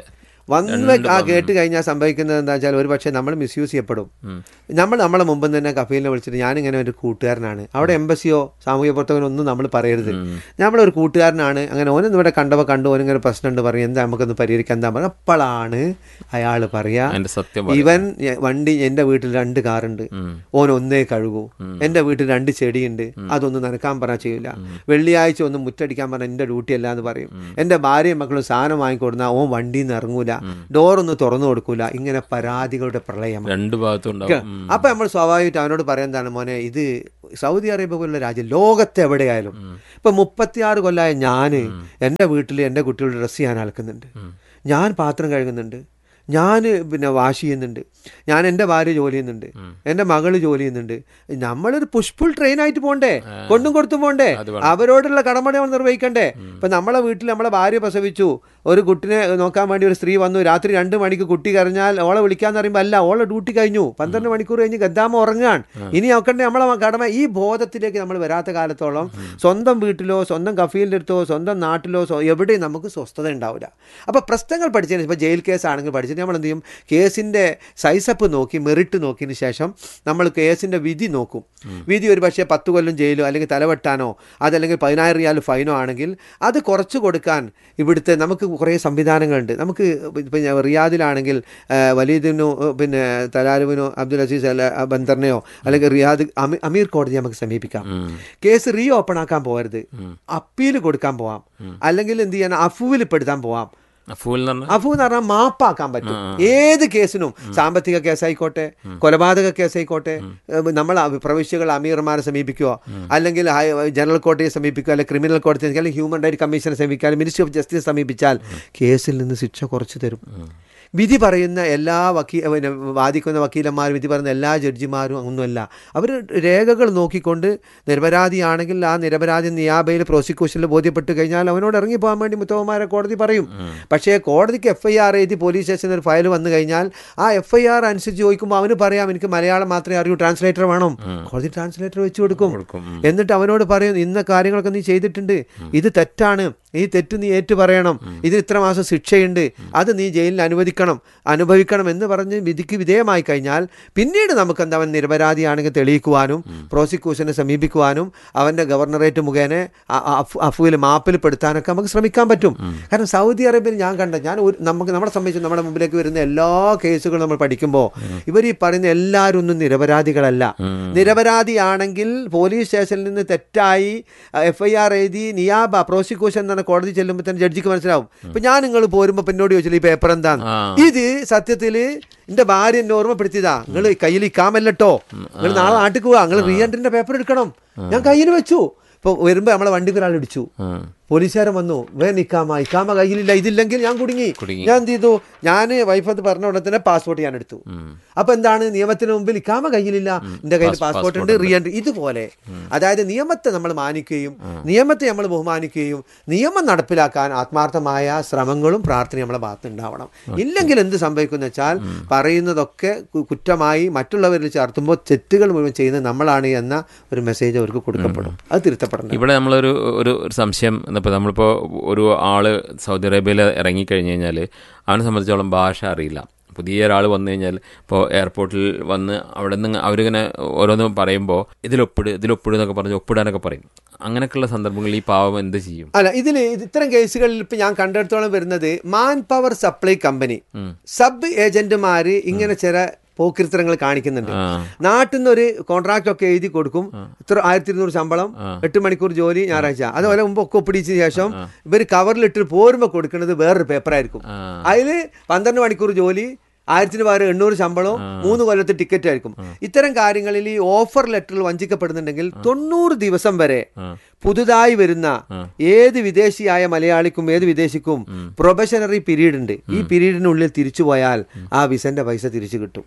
വന്ന് രണ്ട് ആ ഭാഗം. കേട്ട് കഴിഞ്ഞാൽ സംഭവിക്കുന്നത് എന്താ വെച്ചാൽ ഒരു പക്ഷേ നമ്മൾ മിസ്യൂസ് ചെയ്യപ്പെടും ഉം. നമ്മൾ നമ്മളെ മുമ്പ് തന്നെ കഫീലിനെ വിളിച്ചിട്ട് ഞാനിങ്ങനെ ഒരു കൂട്ടുകാരനാണ് അവിടെ എംബസിയോ സാമൂഹ്യ പ്രവർത്തകനോ ഒന്നും നമ്മൾ പറയരുത് നമ്മളൊരു കൂട്ടുകാരനാണ് അങ്ങനെ ഓനൊന്നും ഇവിടെ കണ്ടപ്പോൾ കണ്ടു ഓനിങ്ങനെ പ്രശ്നമുണ്ട് പറയും എന്താ നമുക്കൊന്ന് പരിഹരിക്കാൻ എന്താ പറയുക അപ്പോഴാണ് അയാൾ പറയാ അതിന്റെ സത്യം പറയും. ഇവൻ എ- വണ്ടി എൻ്റെ വീട്ടിൽ രണ്ട് കാറുണ്ട് ഓൻ ഒന്നേ കഴുകൂ എൻ്റെ വീട്ടിൽ രണ്ട് ചെടിയുണ്ട് അതൊന്നും നനക്കാൻ പറഞ്ഞാൽ ചെയ്യില്ല വെള്ളിയാഴ്ച ഒന്ന് മുറ്റടിക്കാൻ പറഞ്ഞാൽ എൻ്റെ ഡ്യൂട്ടി അല്ല എന്ന് പറയും എൻ്റെ ഭാര്യയും മക്കളും സാധനം വാങ്ങിക്കൊടുന്നാൽ ഓൻ വണ്ടിയിൽ നിന്ന് ഇറങ്ങൂല ഡോറൊന്നും തുറന്നു കൊടുക്കൂല ഇങ്ങനെ പരാതികളുടെ പ്രളയം രണ്ട് ഭാഗത്തും ഉണ്ടാവും ഉം. അപ്പൊ നമ്മൾ സ്വാഭാവികമായിട്ട് അവനോട് പറയാൻ എന്താണ് മോനെ ഇത് സൗദി അറേബ്യ പോലുള്ള രാജ്യം ലോകത്ത് എവിടെയായാലും ഇപ്പൊ മുപ്പത്തിയാറ് കൊല്ലമായ ഞാന് എൻ്റെ വീട്ടിൽ എൻ്റെ കുട്ടികളുടെ ഡ്രസ്സ് ഞാൻ അലക്കുന്നുണ്ട് ഞാൻ പാത്രം കഴുകുന്നുണ്ട് ഞാൻ പിന്നെ വാഷ് ചെയ്യുന്നുണ്ട് ഞാൻ എൻ്റെ ഭാര്യ ജോലി ചെയ്യുന്നുണ്ട് എൻ്റെ മകള് ജോലി ചെയ്യുന്നുണ്ട് നമ്മളൊരു പുഷ്പുൾ ട്രെയിൻ ആയിട്ട് പോകണ്ടേ കൊണ്ടും കൊടുത്തും പോകണ്ടേ അവരോടുള്ള കടമ നമ്മൾ നിർവഹിക്കണ്ടേ ഇപ്പൊ നമ്മളെ വീട്ടിൽ നമ്മളെ ഭാര്യ പ്രസവിച്ചു ഒരു കുട്ടിനെ നോക്കാൻ വേണ്ടി ഒരു സ്ത്രീ വന്നു രാത്രി രണ്ട് മണിക്ക് കുട്ടി കരഞ്ഞാൽ ഓളെ വിളിക്കാന്ന് പറയുമ്പോൾ അല്ല ഓളെ ഡ്യൂട്ടി കഴിഞ്ഞു പന്ത്രണ്ട് മണിക്കൂർ കഴിഞ്ഞ് ഗദ്ദാമ ഉറങ്ങാൻ ഇനി നോക്കണ്ടേ നമ്മളെ കടമ ഈ ബോധത്തിലേക്ക് നമ്മൾ വരാത്ത കാലത്തോളം സ്വന്തം വീട്ടിലോ സ്വന്തം കഫീലിൻ്റെ അടുത്തോ സ്വന്തം നാട്ടിലോ സ്വ- എവിടെയും നമുക്ക് സ്വസ്ഥത ഉണ്ടാവില്ല അപ്പോൾ പ്രശ്നങ്ങൾ പഠിച്ചതിന് ഇപ്പോൾ ജയിൽ കേസ് ആണെങ്കിൽ പഠിച്ചിട്ട് നമ്മൾ എന്ത് ചെയ്യും കേസിൻ്റെ സൈസപ്പ് നോക്കി മെറിറ്റ് നോക്കിയതിന് ശേഷം നമ്മൾ കേസിൻ്റെ വിധി നോക്കും വിധി ഒരു പക്ഷേ പത്ത് കൊല്ലം ജയിലോ അല്ലെങ്കിൽ തലവെട്ടാനോ അതല്ലെങ്കിൽ പതിനായിരം റിയാൽ ഫൈനോ ആണെങ്കിൽ അത് കുറച്ച് കൊടുക്കാൻ ഇവിടുത്തെ നമുക്ക് കുറേ സംവിധാനങ്ങളുണ്ട് നമുക്ക് ഇപ്പം റിയാദിലാണെങ്കിൽ ആ, വലീദിനോ പിന്നെ തലാലുവിനോ അബ്ദുൽ അസീസ് അല്ല ആ, ബന്ദറിനെയോ അല്ലെങ്കിൽ റിയാദ് അമീ- അമീർ കോടതി നമുക്ക് സമീപിക്കാം കേസ് റീ ഓപ്പൺ ആക്കാൻ പോകരുത് അപ്പീൽ കൊടുക്കാൻ പോവാം അല്ലെങ്കിൽ എന്ത് ചെയ്യാൻ അഫുവിൽ പെടുത്താൻ പോവാം ഫുൾ എന്ന് പറഞ്ഞാൽ അഫു എന്ന് പറഞ്ഞാൽ മാപ്പാക്കാൻ പറ്റും ഏത് കേസിനും സാമ്പത്തിക കേസായിക്കോട്ടെ കൊലപാതക കേസായിക്കോട്ടെ ഏഹ് നമ്മൾ അവ- പ്രവിശ്യകൾ അമീർമാരെ സമീപിക്കുക അല്ലെങ്കിൽ ഹൈ- ജനറൽ കോടതിയെ സമീപിക്കുക അല്ലെങ്കിൽ ക്രിമിനൽ കോടതി അല്ലെങ്കിൽ ഹ്യൂമൻ റൈറ്റ് കമ്മീഷനെ സമീപിക്കുക മിനിസ്ട്രി ഓഫ് ജസ്റ്റിസ് സമീപിച്ചാൽ കേസിൽ നിന്ന് ശിക്ഷ കുറച്ച് തരും വിധി പറയുന്ന എല്ലാ വക്കീ പിന്നെ വാദിക്കുന്ന വക്കീലന്മാരും വിധി പറയുന്ന എല്ലാ ജഡ്ജിമാരും ഒന്നുമല്ല അവർ രേഖകൾ നോക്കിക്കൊണ്ട് നിരപരാധിയാണെങ്കിൽ ആ നിരപരാധി നിയാബയിൽ പ്രോസിക്യൂഷനിൽ ബോധ്യപ്പെട്ട് കഴിഞ്ഞാൽ അവനോട് ഇറങ്ങി പോകാൻ വേണ്ടി മുത്തവന്മാരെ കോടതി പറയും പക്ഷേ കോടതിക്ക് എഫ് ഐ ആർ എഴുതി പോലീസ് സ്റ്റേഷനിൽ ഒരു ഫയൽ വന്നു കഴിഞ്ഞാൽ ആ എഫ് ഐ ആർ അനുസരിച്ച് ചോദിക്കുമ്പോൾ അവന് പറയാം എനിക്ക് മലയാളം മാത്രമേ അറിയൂ ട്രാൻസ്ലേറ്റർ വേണം കോടതി ട്രാൻസ്ലേറ്റർ വെച്ച് കൊടുക്കും എന്നിട്ട് അവനോട് പറയും ഇന്ന കാര്യങ്ങളൊക്കെ നീ ചെയ്തിട്ടുണ്ട് ഇത് തെറ്റാണ് ഈ തെറ്റ് നീ ഏറ്റു പറയണം ഇതിന് ഇത്ര മാസം ശിക്ഷയുണ്ട് അത് നീ ജയിലിൽ അനുവദിക്കണം അനുഭവിക്കണം എന്ന് പറഞ്ഞ് വിധിക്ക് വിധേയമായി കഴിഞ്ഞാൽ പിന്നീട് നമുക്ക് എന്താ അവൻ നിരപരാധിയാണെങ്കിൽ തെളിയിക്കുവാനും പ്രോസിക്യൂഷനെ സമീപിക്കുവാനും അവൻ്റെ ഗവർണറേറ്റ് മുഖേന അ- അ- അഫ് അഫുവിൽ മാപ്പിൽ പെടുത്താനൊക്കെ നമുക്ക് ശ്രമിക്കാൻ പറ്റും കാരണം സൗദി അറേബ്യയിൽ ഞാൻ കണ്ട ഞാൻ ഒരു നമുക്ക് നമ്മളെ സംബന്ധിച്ച് നമ്മുടെ മുമ്പിലേക്ക് വരുന്ന എല്ലാ കേസുകളും നമ്മൾ പഠിക്കുമ്പോൾ ഇവർ ഈ പറയുന്ന എല്ലാവരും ഒന്നും നിരപരാധികളല്ല നിരപരാധിയാണെങ്കിൽ പോലീസ് സ്റ്റേഷനിൽ നിന്ന് തെറ്റായി എഫ് ഐ ആർ എഴുതി നിയാബ പ്രോസിക്യൂഷൻ എന്ന് പറഞ്ഞ കോടതി ചെല്ലുമ്പോൾ തന്നെ ജഡ്ജിക്ക് മനസ്സിലാവും ഇപ്പൊ ഞാൻ നിങ്ങൾ പോരുമ്പോൾ പിന്നോട് ചോദിച്ചില്ല ഈ പേപ്പർ എന്താണ് ഇത് സത്യത്തില് എന്റെ ഭാര്യ എന്നെ ഓർമ്മപ്പെടുത്തിയതാ നിങ്ങൾ കയ്യിൽ ഇക്കാമല്ലോ നിങ്ങൾ നാളെ നാട്ടിൽ പോവാ നിങ്ങൾ റീ എൻട്രിന്റെ പേപ്പർ എടുക്കണം ഞാൻ കയ്യിൽ വെച്ചു ഇപ്പൊ വരുമ്പോ നമ്മളെ വണ്ടിക്ക് ഒരാൾ ഇടിച്ചു പോലീസുകാരൻ വന്നു വേ നിക്കാമ ഇക്കാമ കയ്യിലില്ല ഇതില്ലെങ്കിൽ ഞാൻ കുടുങ്ങി ഞാൻ എന്ത് ചെയ്തു ഞാൻ വൈഫ് അത് പറഞ്ഞ ഉടനെ തന്നെ പാസ്പോർട്ട് ഞാൻ എടുത്തു അപ്പൊ എന്താണ് നിയമത്തിന് മുമ്പിൽ ഇക്കാമ കയ്യിലില്ല എന്റെ കയ്യിൽ പാസ്പോർട്ട് ഉണ്ട് റീ എൻട്രി ഇതുപോലെ അതായത് നിയമത്തെ നമ്മൾ മാനിക്കുകയും നിയമത്തെ നമ്മൾ ബഹുമാനിക്കുകയും നിയമം നടപ്പിലാക്കാൻ ആത്മാർത്ഥമായ ശ്രമങ്ങളും പ്രാർത്ഥനയും നമ്മളെ ഭാഗത്ത് ഉണ്ടാവണം ഇല്ലെങ്കിൽ എന്ത് സംഭവിക്കുന്ന വെച്ചാൽ പറയുന്നതൊക്കെ കു- കുറ്റമായി മറ്റുള്ളവരിൽ ചേർത്തുമ്പോൾ തെറ്റുകൾ മുഴുവൻ ചെയ്യുന്നത് നമ്മളാണ് എന്ന ഒരു മെസ്സേജ് അവർക്ക് കൊടുക്കപ്പെടും അത് തിരുത്തപ്പെടണം ഇവിടെ നമ്മളൊരു ഒരു ഒരു സംശയം ഇപ്പോൾ നമ്മളിപ്പോൾ ഒരു ആള് സൗദി അറേബ്യയിൽ ഇറങ്ങിക്കഴിഞ്ഞ് കഴിഞ്ഞാൽ അവനെ സംബന്ധിച്ചോളം ഭാഷ അറിയില്ല പുതിയ ഒരാൾ വന്നു കഴിഞ്ഞാൽ ഇപ്പോൾ എയർപോർട്ടിൽ വന്ന് അവിടെ നിന്ന് അവരിങ്ങനെ ഓരോന്ന് പറയുമ്പോൾ ഇതിലൊപ്പിട് ഇതിലൊപ്പിട് എന്നൊക്കെ പറഞ്ഞ് ഒപ്പിടാനൊക്കെ പറയും അങ്ങനെയൊക്കെയുള്ള സന്ദർഭങ്ങളിൽ ഈ പാവം എന്ത് ചെയ്യും അല്ല ഇതിൽ ഇത്തരം കേസുകളിൽ ഇപ്പൊ ഞാൻ കണ്ടെടുത്തോളം വരുന്നത് man power supply company sub ഏജന്റുമാര് ഇങ്ങനെ ചില പോക്കിരിത്തരങ്ങൾ കാണിക്കുന്നുണ്ട് നാട്ടിൽ നിന്ന് ഒരു കോൺട്രാക്ട് ഒക്കെ എഴുതി കൊടുക്കും ഇത്ര ആയിരത്തി ഇരുന്നൂറ് ശമ്പളം എട്ട് മണിക്കൂർ ജോലി ഞായറാഴ്ച അതുപോലെ മുമ്പ് ഒക്കെ ഒപ്പിടിച്ചതിന് ശേഷം ഇവർ കവറിലിട്ട് പോരുമ്പോൾ കൊടുക്കുന്നത് വേറൊരു പേപ്പറായിരിക്കും അതിൽ പന്ത്രണ്ട് മണിക്കൂർ ജോലി ആയിരത്തിന് പകരം എണ്ണൂറ് ശമ്പളവും മൂന്ന് കൊല്ലത്തെ ടിക്കറ്റ് ആയിരിക്കും ഇത്തരം കാര്യങ്ങളിൽ ഈ ഓഫർ ലെറ്ററിൽ വഞ്ചിക്കപ്പെടുന്നുണ്ടെങ്കിൽ തൊണ്ണൂറ് ദിവസം വരെ പുതുതായി വരുന്ന ഏത് വിദേശിയായ മലയാളിക്കും ഏത് വിദേശിക്കും പ്രൊബഷണറി പീരീഡ് ഉണ്ട് ഈ പീരീഡിനുള്ളിൽ തിരിച്ചു പോയാൽ ആ വിസന്റെ പൈസ തിരിച്ചു കിട്ടും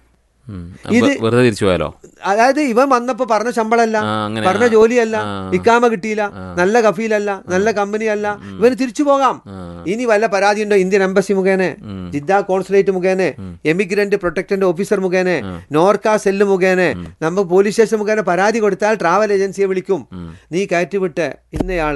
ഇത് വെ- വെറുതെ തിരിച്ചു പോയാലോ അതായത് ഇവൻ വന്നപ്പോ പറഞ്ഞ ശമ്പളമല്ല ആ, അങ്ങനെ. പറഞ്ഞ ജോലിയല്ല ആ. ഇക്കാമ കിട്ടിയില്ല നല്ല കഫീലല്ല നല്ല കമ്പനി അല്ല ഇവന് തിരിച്ചു പോകാം ഇനി വല്ല പരാതി ഉണ്ടോ ഇന്ത്യൻ എംബസി മുഖേന ജിദ്ദ കോൺസുലേറ്റ് മുഖേന എമിഗ്രന്റ് പ്രൊട്ടക്ടന്റ് ഓഫീസർ മുഖേന നോർക്ക സെല്ല് മുഖേന നമ്മൾ പോലീസ് സ്റ്റേഷൻ മുഖേന പരാതി കൊടുത്താൽ ട്രാവൽ ഏജൻസിയെ വിളിക്കും നീ കയറ്റിവിട്ട് ഇന്നയാള്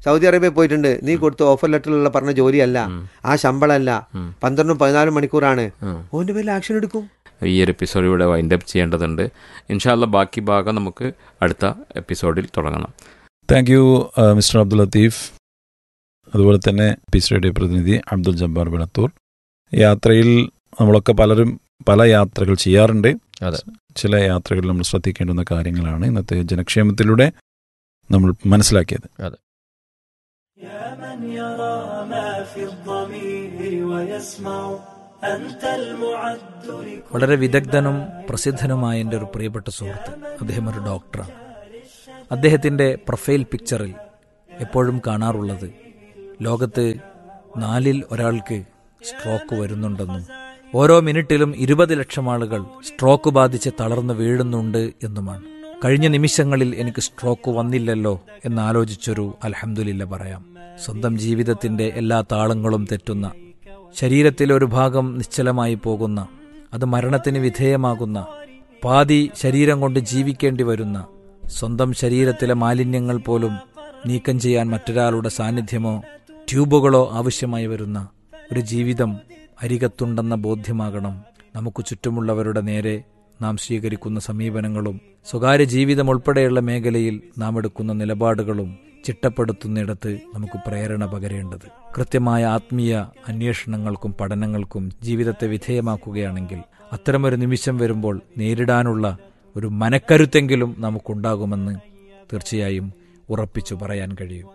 സൗദി അറേബ്യ പോയിട്ടുണ്ട് നീ കൊടുത്ത ഓഫർ ലെറ്ററിലുള്ള പറഞ്ഞ ജോലിയല്ല ആ ശമ്പളമല്ല പന്ത്രണ്ടും പതിനാലും മണിക്കൂറാണ് ഓന്റെ പേരിൽ ആക്ഷൻ എടുക്കും ഈ ഒരു എപ്പിസോഡ് ഇവിടെ വൈൻഡ് അപ്പ് ചെയ്യേണ്ടതുണ്ട് ഇൻഷാല്ല ബാക്കി ഭാഗം നമുക്ക് അടുത്ത എപ്പിസോഡിൽ തുടങ്ങണം thank you mister Abdul Latheef അതുപോലെ തന്നെ പീസ് റേഡിയോ പ്രതിനിധി അബ്ദുൽ ജബ്ബാർ ബിളത്തൂർ യാത്രയിൽ നമ്മളൊക്കെ പലരും പല യാത്രകൾ ചെയ്യാറുണ്ട് അതെ. ചില യാത്രകളിൽ നമ്മൾ ശ്രദ്ധിക്കേണ്ടുന്ന കാര്യങ്ങളാണ് ഇന്നത്തെ ജനക്ഷേമത്തിലൂടെ നമ്മൾ മനസ്സിലാക്കിയത് അതെ يا من يرى ما في الضمير ويسمع أنت المعد لكل വളരെ വിദഗ്ധനും പ്രസിദ്ധനുമായ എൻ്റെ ഒരു പ്രിയപ്പെട്ട സുഹൃത്ത് അദ്ദേഹം ഒരു ഡോക്ടറാണ് അദ്ദേഹത്തിൻ്റെ പ്രൊഫൈൽ പിക്ചറിൽ എപ്പോഴും കാണാറുള്ളത് ലോകത്ത് നാലിൽ ഒരാൾക്ക് സ്ട്രോക്ക് വരുന്നുണ്ടെന്നും ഓരോ മിനിറ്റിലും ഇരുപത് ലക്ഷം ആളുകൾ സ്ട്രോക്ക് ബാധിച്ച് തളർന്നു വീഴുന്നുണ്ട് എന്നുമാണ് കഴിഞ്ഞ നിമിഷങ്ങളിൽ എനിക്ക് സ്ട്രോക്ക് വന്നില്ലല്ലോ എന്നാലോചിച്ചൊരു അൽഹംദുലില്ല പറയാം സ്വന്തം ജീവിതത്തിന്റെ എല്ലാ താളങ്ങളും തെറ്റുന്ന ശരീരത്തിലെ ഒരു ഭാഗം നിശ്ചലമായി പോകുന്ന അത് മരണത്തിന് വിധേയമാകുന്ന പാതി ശരീരം കൊണ്ട് ജീവിക്കേണ്ടി വരുന്ന സ്വന്തം ശരീരത്തിലെ മാലിന്യങ്ങൾ പോലും നീക്കം ചെയ്യാൻ മറ്റൊരാളുടെ സാന്നിധ്യമോ ട്യൂബുകളോ ആവശ്യമായി വരുന്ന ഒരു ജീവിതം അരികത്തുണ്ടെന്ന ബോധ്യമാകണം നമുക്ക് ചുറ്റുമുള്ളവരുടെ നേരെ നാം സ്വീകരിക്കുന്ന സമീപനങ്ങളും സ്വകാര്യ ജീവിതം ഉൾപ്പെടെയുള്ള മേഖലയിൽ നാം എടുക്കുന്ന നിലപാടുകളും ചിട്ടപ്പെടുത്തുന്നിടത്ത് നമുക്ക് പ്രേരണ പകരേണ്ടത് കൃത്യമായ ആത്മീയ അന്വേഷണങ്ങൾക്കും പഠനങ്ങൾക്കും ജീവിതത്തെ വിധേയമാക്കുകയാണെങ്കിൽ അത്തരമൊരു നിമിഷം വരുമ്പോൾ നേരിടാനുള്ള ഒരു മനക്കരുത്തെങ്കിലും നമുക്കുണ്ടാകുമെന്ന് തീർച്ചയായും ഉറപ്പിച്ചു പറയാൻ കഴിയും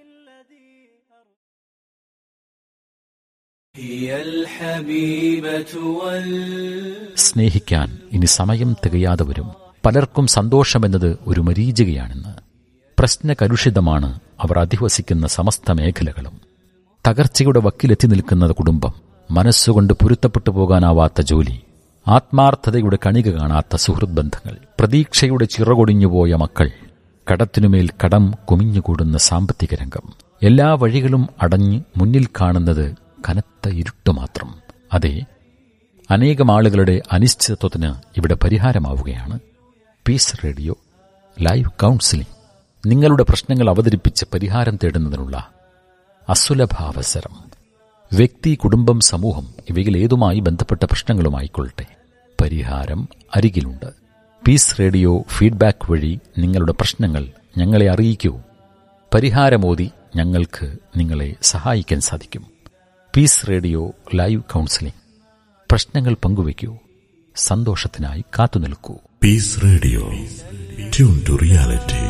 هي الحبيبة وال സ്നേഹിക്കാൻ ഇനി സമയം തികയാതെ വരും പലർക്കും സന്തോഷമെന്നത് ഒരു മരീചികയാണെന്ന് പ്രശ്നകലുഷിതമാണ് അവർ അധിവസിക്കുന്ന സമസ്ത മേഖലകളും തകർച്ചയുടെ വക്കിലെത്തി നിൽക്കുന്ന കുടുംബം മനസ്സുകൊണ്ട് പൊരുത്തപ്പെട്ടു പോകാനാവാത്ത ജോലി ആത്മാർത്ഥതയുടെ കണിക കാണാത്ത സുഹൃത് ബന്ധങ്ങൾ പ്രതീക്ഷയുടെ ചിറകൊടിഞ്ഞുപോയ മക്കൾ കടത്തിനുമേൽ കടം കുമിഞ്ഞുകൂടുന്ന സാമ്പത്തിക രംഗം എല്ലാ വഴികളും അടഞ്ഞ് മുന്നിൽ കാണുന്നത് കനത്ത ഇരുട്ട് മാത്രം അതെ അനേകം ആളുകളുടെ അനിശ്ചിതത്വത്തിന് ഇവിടെ പരിഹാരമാവുകയാണ് പീസ് റേഡിയോ ലൈവ് കൗൺസിലിംഗ് നിങ്ങളുടെ പ്രശ്നങ്ങൾ അവതരിപ്പിച്ച് പരിഹാരം തേടുന്നതിനുള്ള അസുലഭാവസരം വ്യക്തി കുടുംബം സമൂഹം ഇവയിൽ ഏതുമായി ബന്ധപ്പെട്ട പ്രശ്നങ്ങളുമായിക്കൊള്ളട്ടെ പരിഹാരം അരികിലുണ്ട് പീസ് റേഡിയോ ഫീഡ്ബാക്ക് വഴി നിങ്ങളുടെ പ്രശ്നങ്ങൾ ഞങ്ങളെ അറിയിക്കൂ പരിഹാരമോതി ഞങ്ങൾക്ക് നിങ്ങളെ സഹായിക്കാൻ സാധിക്കും പീസ് റേഡിയോ ലൈവ് കൗൺസിലിംഗ് പ്രശ്നങ്ങൾ പങ്കുവയ്ക്കൂ സന്തോഷത്തിനായി കാത്തുനിൽക്കൂ Peace Radio. Tune to reality.